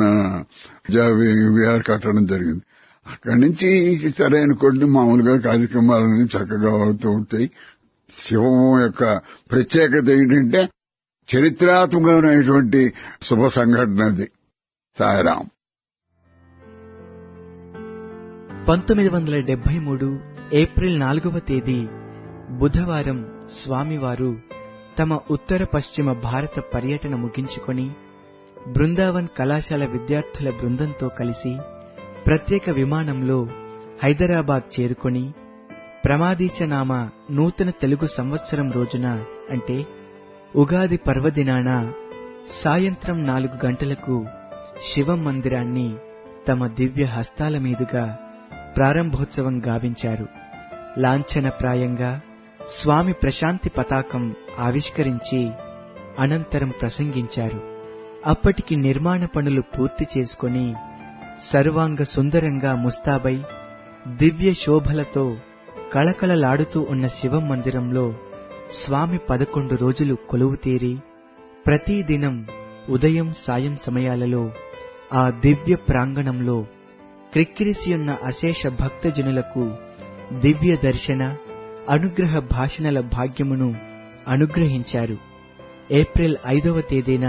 [SPEAKER 6] విహార్ కట్టడం జరిగింది అక్కడి నుంచి సరే అనుకోండి మామూలుగా కార్యక్రమాలన్నీ చక్కగా అవుతూ ఉంటాయి శివం యొక్క ప్రత్యేకత ఏంటంటే చరిత్రాత్మకమైనటువంటి శుభ సంఘటన అది సాయిరాం
[SPEAKER 1] పంతొమ్మిది వందల డెబ్బై మూడు ఏప్రిల్ నాలుగవ తేదీ బుధవారం స్వామివారు తమ ఉత్తర పశ్చిమ భారత పర్యటన ముగించుకొని బృందావన్ కళాశాల విద్యార్థుల బృందంతో కలిసి ప్రత్యేక విమానంలో హైదరాబాద్ చేరుకొని ప్రమాదీచనామ నూతన తెలుగు సంవత్సరం రోజున అంటే ఉగాది పర్వదినాన సాయంత్రం నాలుగు గంటలకు శివం మందిరాన్ని తమ దివ్య హస్తాల మీదుగా ప్రారంభోత్సవం గావించారు లాంఛనప్రాయంగా స్వామి ప్రశాంతి పతాకం ఆవిష్కరించి అనంతరం ప్రసంగించారు అప్పటికి నిర్మాణ పనులు పూర్తి చేసుకొని సర్వాంగ సుందరంగా ముస్తాబై దివ్య శోభలతో కళకళలాడుతూ ఉన్న శివం మందిరంలో స్వామి పదకొండు రోజులు కొలువు తీరి ప్రతిదినం ఉదయం సాయం సమయాలలో ఆ దివ్య ప్రాంగణంలో క్రిక్కిరిసియున్న అశేష భక్తజనులకు దివ్య దర్శన అనుగ్రహ భాషణల భాగ్యమును అనుగ్రహించారు ఏప్రిల్ ఐదవ తేదీన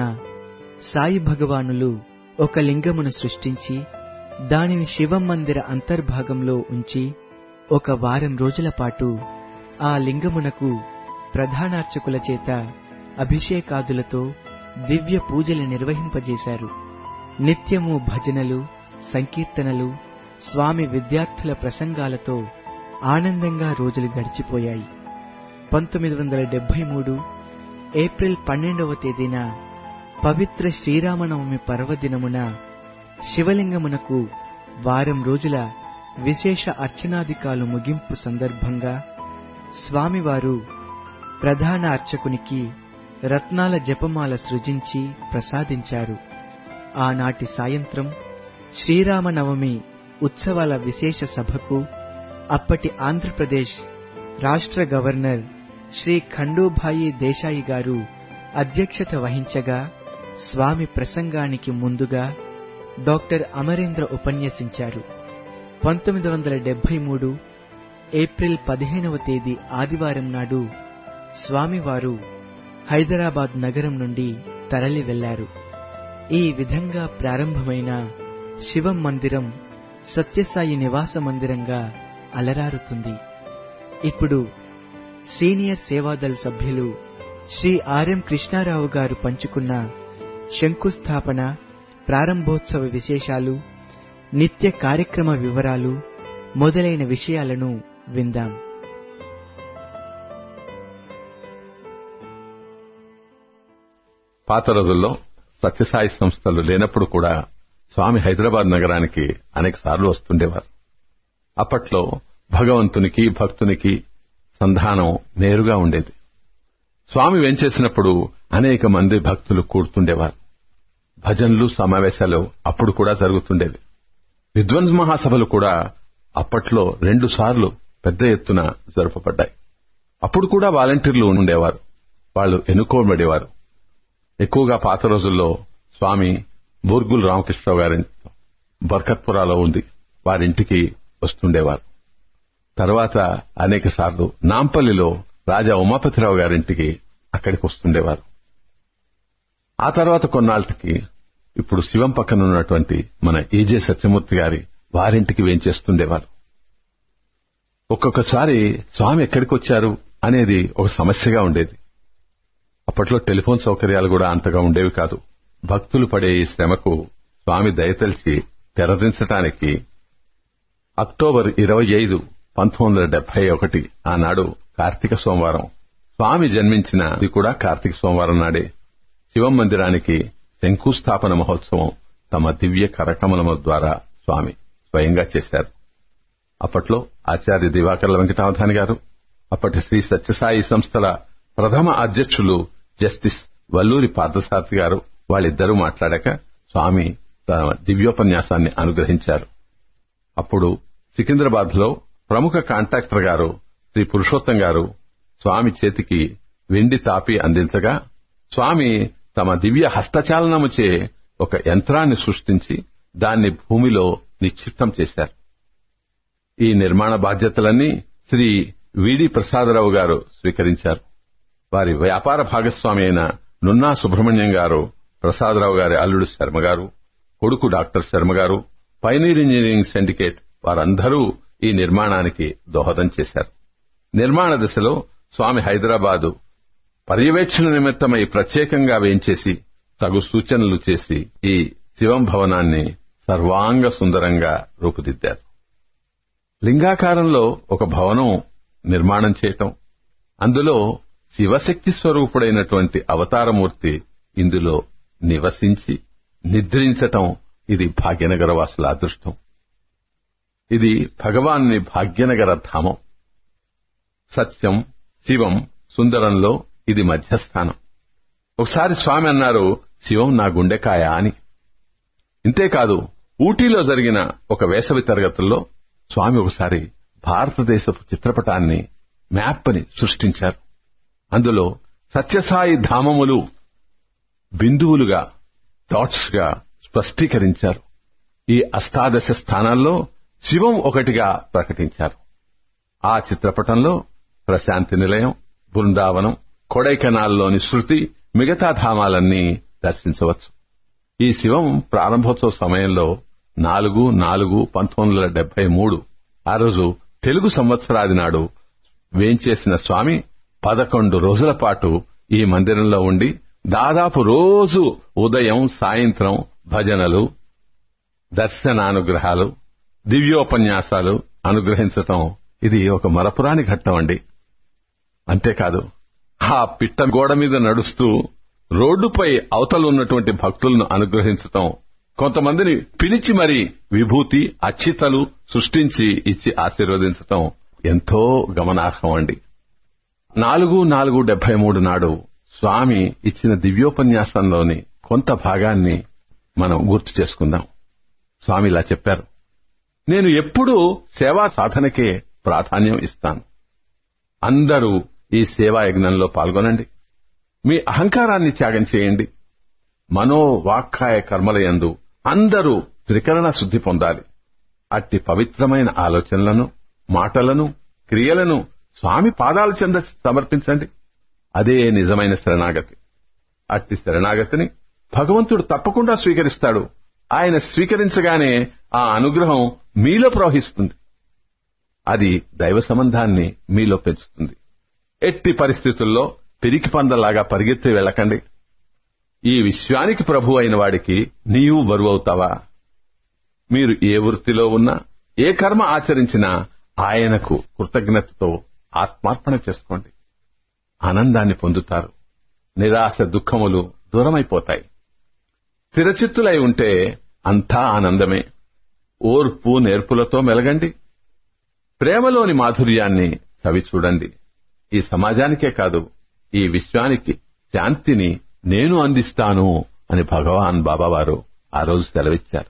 [SPEAKER 1] సాయి భగవానులు ఒక లింగమును సృష్టించి దానిని శివం మందిర అంతర్భాగంలో ఉంచి ఒక వారం రోజుల పాటు ఆ లింగమునకు ప్రధానార్చకుల చేత అభిషేకాదులతో దివ్య పూజలు నిర్వహింపజేశారు నిత్యము భజనలు సంకీర్తనలు స్వామి విద్యార్థుల ప్రసంగాలతో ఆనందంగా రోజులు గడిచిపోయాయి పంతొమ్మిది వందల డెబ్బై మూడు ఏప్రిల్ పన్నెండవ తేదీన పవిత్ర శ్రీరామనవమి పర్వదినమున శివలింగమునకు వారం రోజుల విశేష అర్చనాధికాలు ముగింపు సందర్భంగా స్వామివారు ప్రధాన అర్చకునికి రత్నాల జపమాల సృజించి ప్రసాదించారు ఆనాటి సాయంత్రం శ్రీరామనవమి ఉత్సవాల విశేష సభకు అప్పటి ఆంధ్రప్రదేశ్ రాష్ట్ర గవర్నర్ శ్రీ ఖండూభాయి దేశాయి గారు అధ్యక్షత వహించగా స్వామి ప్రసంగానికి ముందుగా డాక్టర్ అమరేంద్ర ఉపన్యసించారు పంతొమ్మిది వందల డెబ్బై మూడు ఏప్రిల్ పదిహేనవ తేదీ ఆదివారం నాడు స్వామివారు హైదరాబాద్ నగరం నుండి తరలి వెళ్లారు ఈ విధంగా ప్రారంభమైన శివం మందిరం సత్యసాయి నివాస మందిరంగా అలరారుతుంది ఇప్పుడు సీనియర్ సేవాదల్ సభ్యులు శ్రీ ఆర్ఎం కృష్ణారావు గారు పంచుకున్న శంకుస్థాపన ప్రారంభోత్సవ విశేషాలు నిత్య కార్యక్రమ వివరాలు మొదలైన విషయాలను విందాం
[SPEAKER 7] పాత రోజుల్లో సత్యసాయి సంస్థలు లేనప్పుడు కూడా స్వామి హైదరాబాద్ నగరానికి అనేక సార్లు వస్తుండేవారు అప్పట్లో భగవంతునికి భక్తునికి సంధానం నేరుగా ఉండేది స్వామి వెంచేసినప్పుడు అనేక మంది భక్తులు కూడుతుండేవారు భజనలు సమావేశాలు అప్పుడు కూడా జరుగుతుండేవి విద్వన్స్ మహాసభలు కూడా అప్పట్లో రెండు సార్లు పెద్ద ఎత్తున జరపబడ్డాయి అప్పుడు కూడా వాలంటీర్లు ఉండేవారు వాళ్ళు ఎన్నుకోబడేవారు ఎక్కువగా పాత రోజుల్లో స్వామి బోర్గుల్ రామకృష్ణరావు గారి బర్కత్పురాలో ఉంది వారింటికి వస్తుండేవారు తర్వాత అనేక సార్లు నాంపల్లిలో రాజా ఉమాపతిరావు గారింటికి అక్కడికి వస్తుండేవారు ఆ తర్వాత కొన్నాళ్ళకి ఇప్పుడు శివం పక్కన ఉన్నటువంటి మన ఏజే సత్యమూర్తి గారి వారింటికి వేంచేస్తుండేవారు ఒక్కొక్కసారి స్వామి ఎక్కడికి వచ్చారు అనేది ఒక సమస్యగా ఉండేది అప్పట్లో టెలిఫోన్ సౌకర్యాలు కూడా అంతగా ఉండేవి కాదు భక్తులు పడే ఈ శ్రమకు స్వామి దయతలిచి తెరదించటానికి అక్టోబర్ ఇరవై ఐదు పంతొమ్మిది వందల డెబ్బై ఒకటి ఆనాడు కార్తీక సోమవారం స్వామి జన్మించినది కూడా కార్తీక సోమవారం నాడే శివం మందిరానికి శంకుస్థాపన మహోత్సవం తమ దివ్య కరకమలము ద్వారా స్వామి స్వయంగా చేశారు అప్పట్లో ఆచార్య దివాకర్ల వెంకటావధాని గారు అప్పటి శ్రీ సత్యసాయి సంస్థల ప్రథమ అధ్యక్షులు జస్టిస్ వల్లూరి పార్థసారథి గారు వాళ్ళిద్దరూ మాట్లాడాక స్వామి తన దివ్యోపన్యాసాన్ని అనుగ్రహించారు అప్పుడు సికింద్రాబాద్ లో ప్రముఖ కాంట్రాక్టర్ గారు శ్రీ పురుషోత్తం గారు స్వామి చేతికి వెండి తాపి అందించగా స్వామి తమ దివ్య హస్తచాలనముచే ఒక యంత్రాన్ని సృష్టించి దాన్ని భూమిలో నిక్షిప్తం చేశారు ఈ నిర్మాణ బాధ్యతలన్నీ శ్రీ విడి ప్రసాదరావు గారు స్వీకరించారు వారి వ్యాపార భాగస్వామి అయిన నున్నా సుబ్రహ్మణ్యం గారు ప్రసాదరావు గారి అల్లుడు శర్మ గారు కొడుకు డాక్టర్ శర్మ గారు పైనీర్ ఇంజనీరింగ్ సిండికేట్ వారందరూ ఈ నిర్మాణానికి దోహదం చేశారు నిర్మాణ దశలో స్వామి హైదరాబాదు పర్యవేక్షణ నిమిత్తమై ప్రత్యేకంగా వేయించేసి తగు సూచనలు చేసి ఈ శివం భవనాన్ని సర్వాంగ సుందరంగా రూపుదిద్దారు లింగాకారంలో ఒక భవనం నిర్మాణం చేయటం అందులో శివశక్తి స్వరూపుడైనటువంటి అవతారమూర్తి ఇందులో నివసించి నిద్రించటం ఇది భాగ్యనగర వాసుల అదృష్టం ఇది భగవాన్ని భాగ్యనగర ధామం సత్యం శివం సుందరంలో ఇది మధ్యస్థానం ఒకసారి స్వామి అన్నారు శివం నా గుండెకాయ అని ఇంతేకాదు ఊటీలో జరిగిన ఒక వేసవి తరగతుల్లో స్వామి ఒకసారి భారతదేశపు చిత్రపటాన్ని మ్యాప్ ని సృష్టించారు అందులో సత్యసాయి ధామములు బిందువులుగా డాట్స్ గా స్పష్టీకరించారు ఈ అష్టాదశ స్థానాల్లో శివం ఒకటిగా ప్రకటించారు ఆ చిత్రపటంలో ప్రశాంతి నిలయం బృందావనం కొడైకెనాల్లోని శృతి మిగతా ధామాలన్నీ దర్శించవచ్చు ఈ శివం ప్రారంభోత్సవ సమయంలో నాలుగు నాలుగు పంతొమ్మిది వందల డెబ్బై మూడు ఆ రోజు తెలుగు సంవత్సరాది నాడు వేంచేసిన స్వామి పదకొండు రోజుల పాటు ఈ మందిరంలో ఉండి దాదాపు రోజు ఉదయం సాయంత్రం భజనలు దర్శనానుగ్రహాలు దివ్యోపన్యాసాలు అనుగ్రహించటం ఇది ఒక మరపురాని ఘట్టం అండి అంతేకాదు ఆ పిట్ట గోడ మీద నడుస్తూ రోడ్డుపై అవతల ఉన్నటువంటి భక్తులను అనుగ్రహించటం కొంతమందిని పిలిచి మరి విభూతి అచ్చితలు సృష్టించి ఇచ్చి ఆశీర్వదించటం ఎంతో గమనార్హం అండి నాలుగు నాలుగు డెబ్బై మూడు నాడు స్వామి ఇచ్చిన దివ్యోపన్యాసంలోని కొంత భాగాన్ని మనం గుర్తు చేసుకుందాం స్వామి ఇలా చెప్పారు నేను ఎప్పుడూ సేవా సాధనకే ప్రాధాన్యం ఇస్తాను అందరూ ఈ సేవా యజ్ఞంలో పాల్గొనండి మీ అహంకారాన్ని త్యాగం చేయండి మనో వాక్కాయ కర్మలయందు అందరూ త్రికరణ శుద్ధి పొందాలి అట్టి పవిత్రమైన ఆలోచనలను మాటలను క్రియలను స్వామి పాదాల చెంద సమర్పించండి అదే నిజమైన శరణాగతి అట్టి శరణాగతిని భగవంతుడు తప్పకుండా స్వీకరిస్తాడు ఆయన స్వీకరించగానే ఆ అనుగ్రహం మీలో ప్రవహిస్తుంది అది దైవ సంబంధాన్ని మీలో పెంచుతుంది ఎట్టి పరిస్థితుల్లో పిరికి పందలాగా పరిగెత్తి వెళ్ళకండి ఈ విశ్వానికి ప్రభు అయిన వాడికి నీవు బరువవుతావా మీరు ఏ వృత్తిలో ఉన్నా ఏ కర్మ ఆచరించినా ఆయనకు కృతజ్ఞతతో ఆత్మార్పణ చేసుకోండి ఆనందాన్ని పొందుతారు నిరాశ దుఃఖములు దూరమైపోతాయి స్థిరచిత్తులై ఉంటే అంతా ఆనందమే ఓర్పు నేర్పులతో మెలగండి ప్రేమలోని మాధుర్యాన్ని చవి చూడండి ఈ సమాజానికే కాదు ఈ విశ్వానికి శాంతిని నేను అందిస్తాను అని భగవాన్ బాబావారు ఆ రోజు సెలవిచ్చారు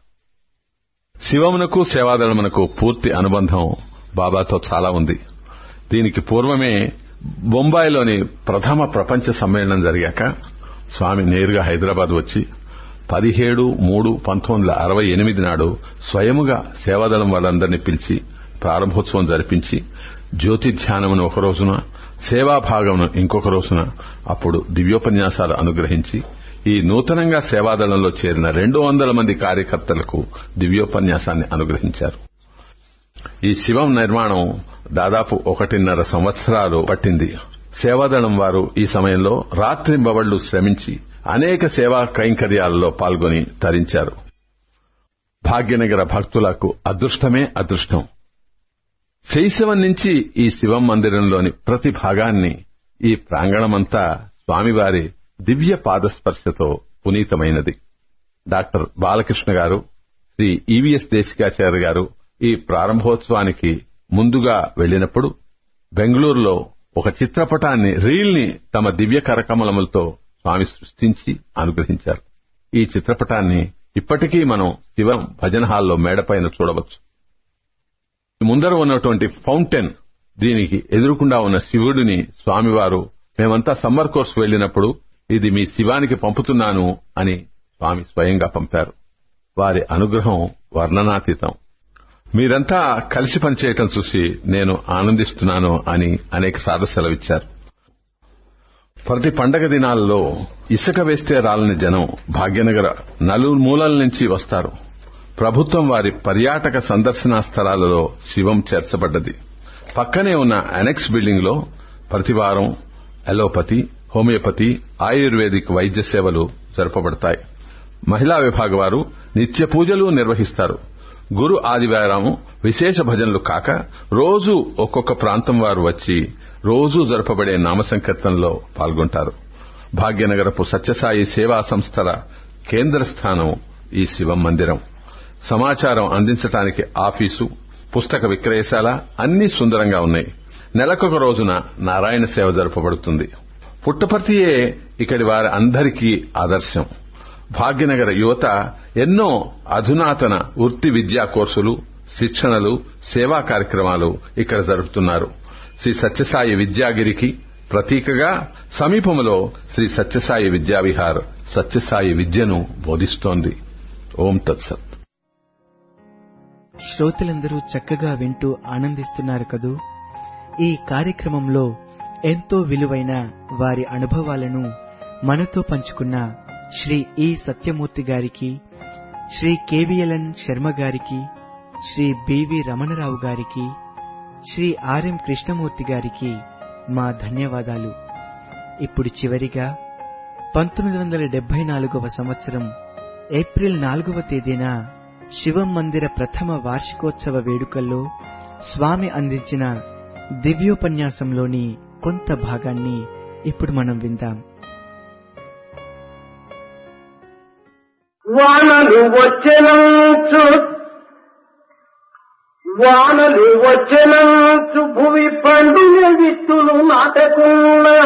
[SPEAKER 7] శివమునకు సేవాదళమునకు పూర్తి అనుబంధం బాబాతో చాలా ఉంది దీనికి పూర్వమే బొంబాయిలోని ప్రథమ ప్రపంచ సమ్మేళనం జరిగాక స్వామి నేరుగా హైదరాబాద్ వచ్చి పదిహేడు మూడు పంతొమ్మిది వందల అరవై ఎనిమిది నాడు స్వయముగా సేవాదళం వాళ్ళందరినీ పిలిచి ప్రారంభోత్సవం జరిపించి జ్యోతి ధ్యానమును ఒక రోజున సేవాభాగమును ఇంకొక రోజున అప్పుడు దివ్యోపన్యాసాలు అనుగ్రహించి ఈ నూతనంగా సేవాదళంలో చేరిన రెండు వందల మంది కార్యకర్తలకు దివ్యోపన్యాసాన్ని అనుగ్రహించారు ఈ శివం నిర్మాణం దాదాపు ఒకటిన్నర సంవత్సరాలు పట్టింది సేవాదళం వారు ఈ సమయంలో రాత్రింబవళ్లు శ్రమించి అనేక సేవా కైంకర్యాలలో పాల్గొని తరించారు భాగ్యనగర భక్తులకు అదృష్టమే అదృష్టం శైశవం నుంచి ఈ శివం మందిరంలోని ప్రతి భాగాన్ని ఈ ప్రాంగణమంతా స్వామివారి దివ్య పాదస్పర్శతో పునీతమైనది డాక్టర్ బాలకృష్ణ గారు శ్రీ ఈవీఎస్ దేశికాచార్య గారు ఈ ప్రారంభోత్సవానికి ముందుగా వెళ్లినప్పుడు బెంగళూరులో ఒక చిత్రపటాన్ని రీల్ ని తమ దివ్య కరకమలములతో స్వామి సృష్టించి అనుగ్రహించారు ఈ చిత్రపటాన్ని ఇప్పటికీ మనం శివం భజన హాల్లో మేడపైన చూడవచ్చు ముందర ఉన్నటువంటి ఫౌంటైన్ దీనికి ఎదురుకుండా ఉన్న శివుడిని స్వామివారు మేమంతా సమ్మర్ కోర్స్ వెళ్లినప్పుడు ఇది మీ శివానికి పంపుతున్నాను అని స్వామి స్వయంగా పంపారు వారి అనుగ్రహం వర్ణనాతీతం మీరంతా కలిసి పనిచేయటం చూసి నేను ఆనందిస్తున్నాను అని అనేక సార్లు సెలవిచ్చారు ప్రతి పండగ దినాల్లో ఇసుక వేస్తే రాలని జనం భాగ్యనగర నలుమూలల నుంచి వస్తారు ప్రభుత్వం వారి పర్యాటక సందర్శనా స్థలాలలో శివం చేర్చబడ్డది పక్కనే ఉన్న అనెక్స్ బిల్డింగ్ లో ప్రతివారం అలోపతి హోమియోపతి ఆయుర్వేదిక్ వైద్య సేవలు జరపబడతాయి మహిళా విభాగ వారు నిత్య పూజలు నిర్వహిస్తారు గురు ఆదివారం విశేష భజనలు కాక రోజు ఒక్కొక్క ప్రాంతం వారు వచ్చి రోజూ జరపబడే నామ సంకీర్తనలో పాల్గొంటారు భాగ్యనగరపు సత్యసాయి సేవా సంస్థల కేంద్ర స్థానం ఈ శివం మందిరం సమాచారం అందించడానికి ఆఫీసు పుస్తక విక్రయశాల అన్ని సుందరంగా ఉన్నాయి నెలకొక రోజున నారాయణ సేవ జరపబడుతుంది పుట్టపర్తియే ఇక్కడి వారి అందరికీ ఆదర్శం భాగ్యనగర యువత ఎన్నో అధునాతన వృత్తి విద్యా కోర్సులు శిక్షణలు సేవా కార్యక్రమాలు ఇక్కడ జరుపుతున్నారు శ్రీ సత్యసాయి విద్యాగిరికి ప్రతీకగా సమీపంలో శ్రీ సత్యసాయి విద్యావిహార్ సత్యసాయి విద్యను బోధిస్తోంది ఓం తత్సత్
[SPEAKER 1] శ్రోతలందరూ చక్కగా వింటూ ఆనందిస్తున్నారు కదూ ఈ కార్యక్రమంలో ఎంతో విలువైన వారి అనుభవాలను మనతో పంచుకున్న శ్రీ ఈ సత్యమూర్తి గారికి శ్రీ కేవీఎల్ఎన్ శర్మ గారికి శ్రీ బివి రమణరావు గారికి శ్రీ ఆర్ఎం కృష్ణమూర్తి గారికి మా ధన్యవాదాలు ఇప్పుడు చివరిగా పంతొమ్మిది వందల డెబ్బై నాలుగవ సంవత్సరం ఏప్రిల్ నాలుగవ తేదీన శివం మందిర ప్రథమ వార్షికోత్సవ వేడుకల్లో స్వామి అందించిన దివ్యోపన్యాసంలోని కొంత భాగాన్ని ఇప్పుడు మనం విందాం
[SPEAKER 8] వానలు వచ్చెనంచు వానలు వచ్చెనంచు భువి పండుగ విత్తులు నాటకున్నా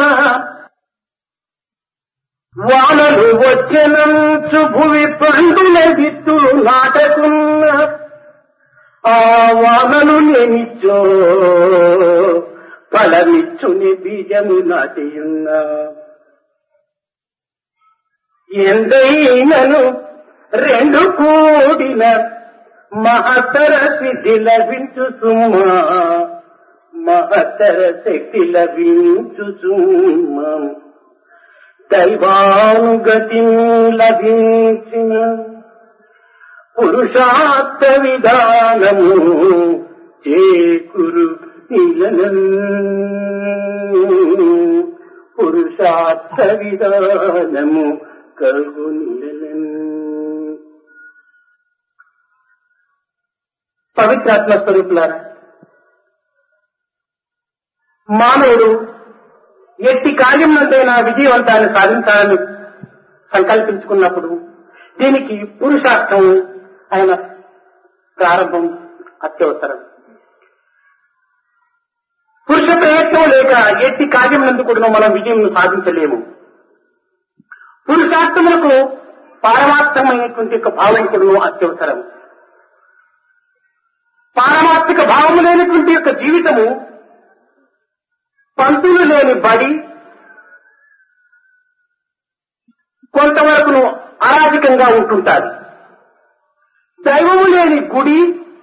[SPEAKER 8] వానలు వచ్చెనంచు భువి పండుగ విత్తులు నాటకున్నా ఆ వానలు నేనిచ్చో ఫలమిచ్చుని బీజము నాటియున్నా ఎందైనను రెండు కూడిన మహతర సిద్ధి లభించు సుమ్మా మహతర శక్తి లభించు సుమ్మా దైవానుగతి లభించిన పురుషార్థ విధానము చేకురు నిలనం పురుషార్థ విధానము కలుగు నిలనం పవిత్రాత్మ స్వరూపులారా మానవుడు ఎట్టి కార్యంలోనైనా విజయవంతాన్ని సాధించాలని సంకల్పించుకున్నప్పుడు దీనికి పురుషార్థం ఆయన ప్రారంభం అత్యవసరం పురుష ప్రయత్నం లేక ఎట్టి కార్యమునందు కూడా మనం విజయం సాధించలేము పురుషార్థములకు పారమార్థమైనటువంటి యొక్క భావం కూడా అత్యవసరం పారమార్థిక భావము లేనటువంటి యొక్క జీవితము పంతులు లేని బడి కొంతవరకును అరాజకంగా ఉంటుంటారు దైవము లేని గుడి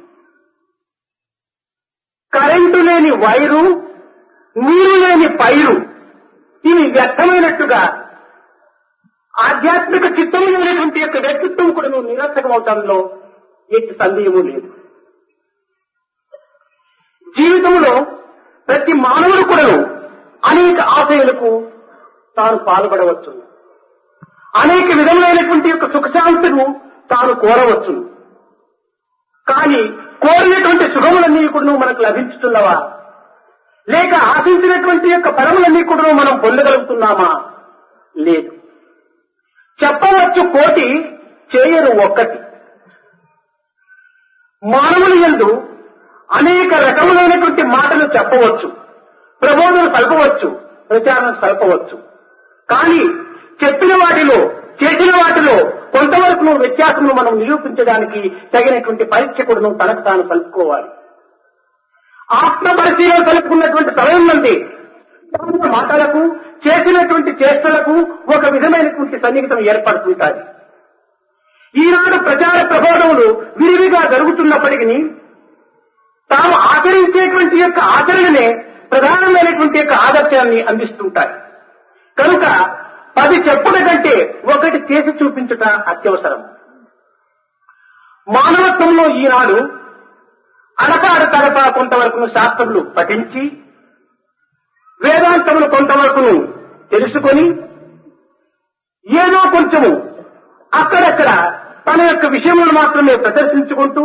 [SPEAKER 8] కరెంటు లేని వైరు నీరు లేని పైరు ఇవి వ్యర్థమైనట్టుగా ఆధ్యాత్మిక చిత్తము లేనటువంటి యొక్క వ్యక్తిత్వం కూడా నువ్వు నిరర్థకమవటంలో ఎట్టి సందేహము లేదు జీవితంలో ప్రతి మానవుడు కూడా అనేక ఆశయాలకు తాను పాల్పడవచ్చు అనేక విధములైనటువంటి యొక్క సుఖశాంతులు తాను కోరవచ్చు కానీ కోరినటువంటి సుఖములన్నీ కూడా మనకు లభించుతున్నవా లేక ఆశించినటువంటి యొక్క ఫలములన్నీ కూడా మనం పొందగలుగుతున్నామా లేదు చెప్పవచ్చు కోటి చేయరు ఒక్కటి మానవులు ఎందు అనేక రకములైనటువంటి మాటలు చెప్పవచ్చు ప్రబోధన సల్పవచ్చు ప్రచారం సల్పవచ్చు కానీ చెప్పిన వాటిలో చేసిన వాటిలో కొంతవరకు వ్యత్యాసమును మనం నిరూపించడానికి తగినటువంటి పరీక్ష కూడా తనకు తాను కలుపుకోవాలి ఆత్మ పరిశీలన కలుపుకున్నటువంటి సమయం నుండి చెప్పిన మాటలకు చేసినటువంటి చేష్టలకు ఒక విధమైనటువంటి సన్నిహితం ఏర్పడుతుంటాయి ఈనాడు ప్రచార ప్రబోధములు విరివిగా జరుగుతున్నప్పటికీ తాము ఆచరించేటువంటి యొక్క ఆచరణనే ప్రధానమైనటువంటి యొక్క ఆదర్శాన్ని అందిస్తుంటాయి కనుక పది చెప్పుల కంటే ఒకటి చేసి చూపించుట అత్యవసరం మానవత్వంలో ఈనాడు అడపాడ తడప కొంతవరకు శాస్త్రములు పఠించి వేదాంతములు కొంతవరకు తెలుసుకొని ఏదో కొంచెము అక్కడక్కడ తన యొక్క విషయములను మాత్రమే ప్రదర్శించుకుంటూ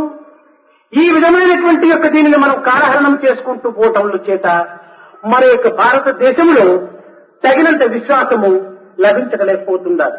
[SPEAKER 8] ఈ విధమైనటువంటి యొక్క దీనిని మనం కాలహరణం చేసుకుంటూ పోవటం చేత మన యొక్క భారతదేశంలో తగినంత విశ్వాసము లభించలేకపోతున్నారు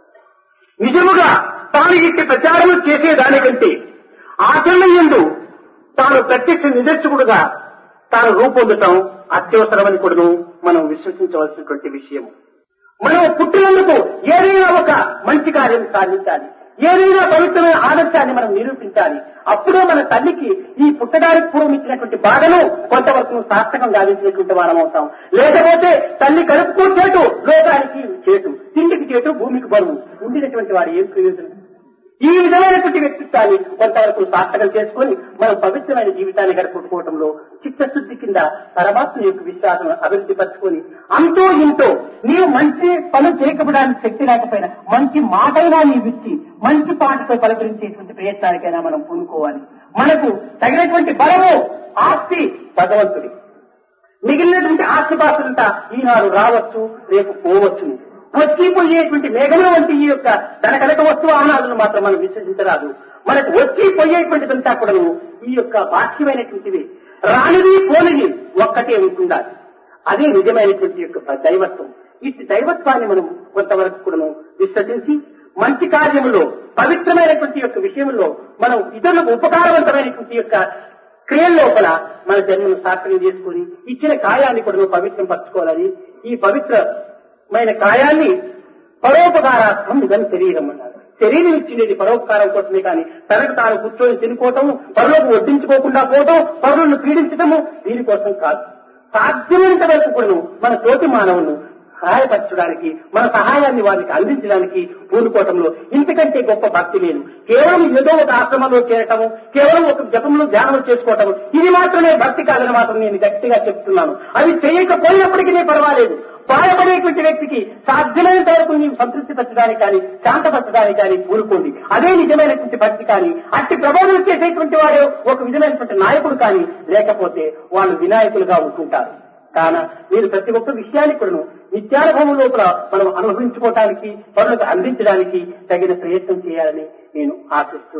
[SPEAKER 8] నిజముగా తాను ఇట్టి ప్రచారం చేసేదానికంటే ఆచరణ ఎందు తాను ప్రత్యక్ష నిదర్శకుడుగా తాను రూపొందటం అత్యవసరమని కూడా మనం విశ్వసించవలసినటువంటి విషయం మనం పుట్టినందుకు ఏదైనా ఒక మంచి కార్యం సాధించాలి ఏదైనా పవిత్రమైన ఆదర్శాన్ని మనం నిరూపించాలి అప్పుడే మన తల్లికి ఈ పుట్టడానికి పూర్వం ఇచ్చినటువంటి బాధను కొంతవరకు సార్థకం గావించినటువంటి వారం అవుతాం లేకపోతే తల్లి కలుపుకో చేటు లోకానికి చేటు తిండికి చేటు భూమికి బరువు ఉండినటువంటి వాడు ఏం ప్రయోజనం ఈ విధమైనటువంటి వ్యక్తిత్వాన్ని కొంతవరకు సార్థకం చేసుకొని మనం పవిత్రమైన జీవితాన్ని గడుపుకోవడంలో చిత్తశుద్ధి కింద పరమాత్మ యొక్క విశ్వాసం అభివృద్ధి పరచుకొని అంతో ఇంతో నీవు మంచి పనులు చేయకపోవడానికి శక్తి లేకపోయినా మంచి మాటైనా నీవు ఇచ్చి మంచి పాటతో పలకరించేటువంటి ప్రయత్నానికైనా మనం పూనుకోవాలి మనకు తగినటువంటి బలము ఆస్తి భగవంతుడి మిగిలినటువంటి ఆస్తిపాస్తులంతా ఈనాడు రావచ్చు రేపు పోవచ్చు వచ్చిపోయేటువంటి మేఘముల వంటి ఈ యొక్క ధనకనక వస్తువు ఆనాదులు మాత్రం మనం విశ్వసించరాదు మనకు వచ్చి పోయేటువంటిదంతా కూడా ఈ యొక్క బాహ్యమైనటువంటివి రానిది పోనిది ఒక్కటే ఉంటుండాలి అదే నిజమైనటువంటి యొక్క దైవత్వం ఇట్టి దైవత్వాన్ని మనం కొంతవరకు కూడా విశ్వసించి మంచి కార్యములో పవిత్రమైనటువంటి యొక్క విషయంలో మనం ఇతరులకు ఉపకారవంతమైనటువంటి యొక్క క్రియల లోపల మన జన్మను సార్థకం చేసుకుని ఇచ్చిన కాయాన్ని కూడా పవిత్రం పరచుకోవాలని ఈ పవిత్రమైన కాయాన్ని పరోపకారాత్మం నిజం శరీరం అన్నారు శరీరం ఇచ్చినది పరోపకారం కోసమే కానీ తనకు తాను కూర్చొని తినిపోవటం పరులకు వడ్డించుకోకుండా పోవటం పరులను పీడించటము దీనికోసం కాదు సాధ్యమైనంత వరకు కూడా మన తోటి మానవులను సహాయపరచడానికి మన సహాయాన్ని వారికి అందించడానికి పూనుకోవటంలో ఇంతకంటే గొప్ప భక్తి లేదు కేవలం ఏదో ఒక ఆశ్రమంలో చేరటము కేవలం ఒక జపంలో ధ్యానం చేసుకోవటము ఇది మాత్రమే భక్తి కాదని మాత్రం నేను గట్టిగా చెప్తున్నాను అవి చేయకపోయినప్పటికీ పర్వాలేదు బాధపడేటువంటి వ్యక్తికి సాధ్యమైనంత వరకు నీవు సంతృప్తి పరచడానికి కానీ శాంతపరచడానికి కానీ కూరుకోండి అదే నిజమైనటువంటి భక్తి కానీ అట్టి ప్రబోధన చేసేటువంటి వాడే ఒక విధమైనటువంటి నాయకుడు కానీ లేకపోతే వాళ్ళు వినాయకులుగా ఉంటుంటారు కాన మీరు ప్రతి ఒక్క విషయాన్ని కూడా నిత్యానుభవం లోపల మనం అనుభవించుకోవటానికి పనులకు అందించడానికి తగిన ప్రయత్నం చేయాలని నేను ఆశిస్తూ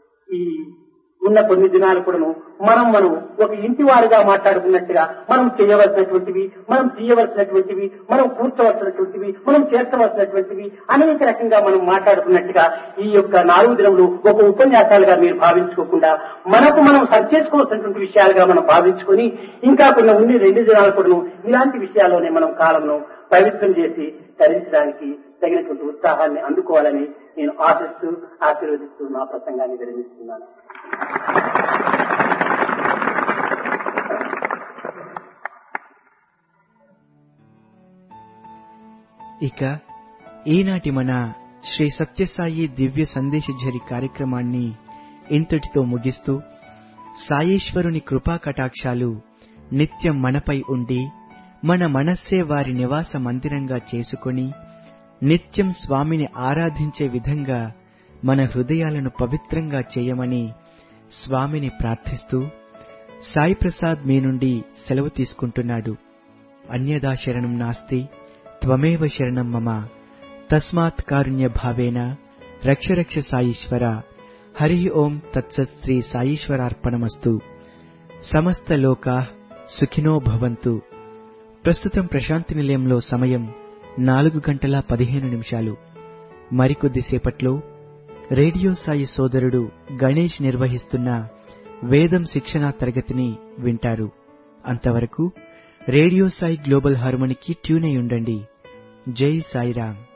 [SPEAKER 8] ఈ ఉన్న కొన్ని దినాలు కూడాను మనం మనం ఒక ఇంటి వారిగా మాట్లాడుకున్నట్టుగా మనం చేయవలసినటువంటివి మనం చేయవలసినటువంటివి మనం కూర్చోవలసినటువంటివి మనం చేర్చవలసినటువంటివి అనేక రకంగా మనం మాట్లాడుకున్నట్టుగా ఈ యొక్క నాలుగు దినములు ఒక ఉపన్యాసాలుగా మీరు భావించుకోకుండా మనకు మనం సరి చేసుకోవాల్సినటువంటి విషయాలుగా మనం భావించుకొని ఇంకా కొన్ని ఉండి రెండు దినాలు కూడాను ఇలాంటి విషయాల్లోనే మనం కాలంలో పవిత్రం చేసి ధరించడానికి తగినటువంటి ఉత్సాహాన్ని అందుకోవాలని నేను ఆశిస్తూ ఆశీర్వదిస్తూ నా ప్రసంగాన్ని విరమిస్తున్నాను
[SPEAKER 1] ఇక ఈనాటి మన శ్రీ సత్యసాయి దివ్య సందేశఝరి కార్యక్రమాన్ని ఇంతటితో ముగిస్తూ సాయేశ్వరుని కృపా కటాక్షాలు నిత్యం మనపై ఉండి మన మనస్సే వారి నివాస మందిరంగా చేసుకొని నిత్యం స్వామిని ఆరాధించే విధంగా మన హృదయాలను పవిత్రంగా చేయమని స్వామిని ప్రార్థిస్తూ సాయి ప్రసాద్ మీ నుండి సెలవు తీసుకుంటున్నాడు అన్యదా శరణం నాస్తి త్వమేవ శరణం మమ తస్మాత్ కారుణ్య భావేన రక్ష రక్ష సాయీశ్వర హరి ఓం తత్సత్ శ్రీ సాయీశ్వరార్పణమస్తు సమస్త లోకా సుఖినో భవంతు ప్రస్తుతం ప్రశాంతి నిలయంలో సమయం నాలుగు గంటల పదిహేను నిమిషాలు మరికొద్దిసేపట్లో రేడియో సాయి సోదరుడు గణేష్ నిర్వహిస్తున్న వేదం శిక్షణా తరగతిని వింటారు అంతవరకు రేడియో సాయి గ్లోబల్ హార్మోనికి ట్యూన్ అయి ఉండండి జై సాయిరామ్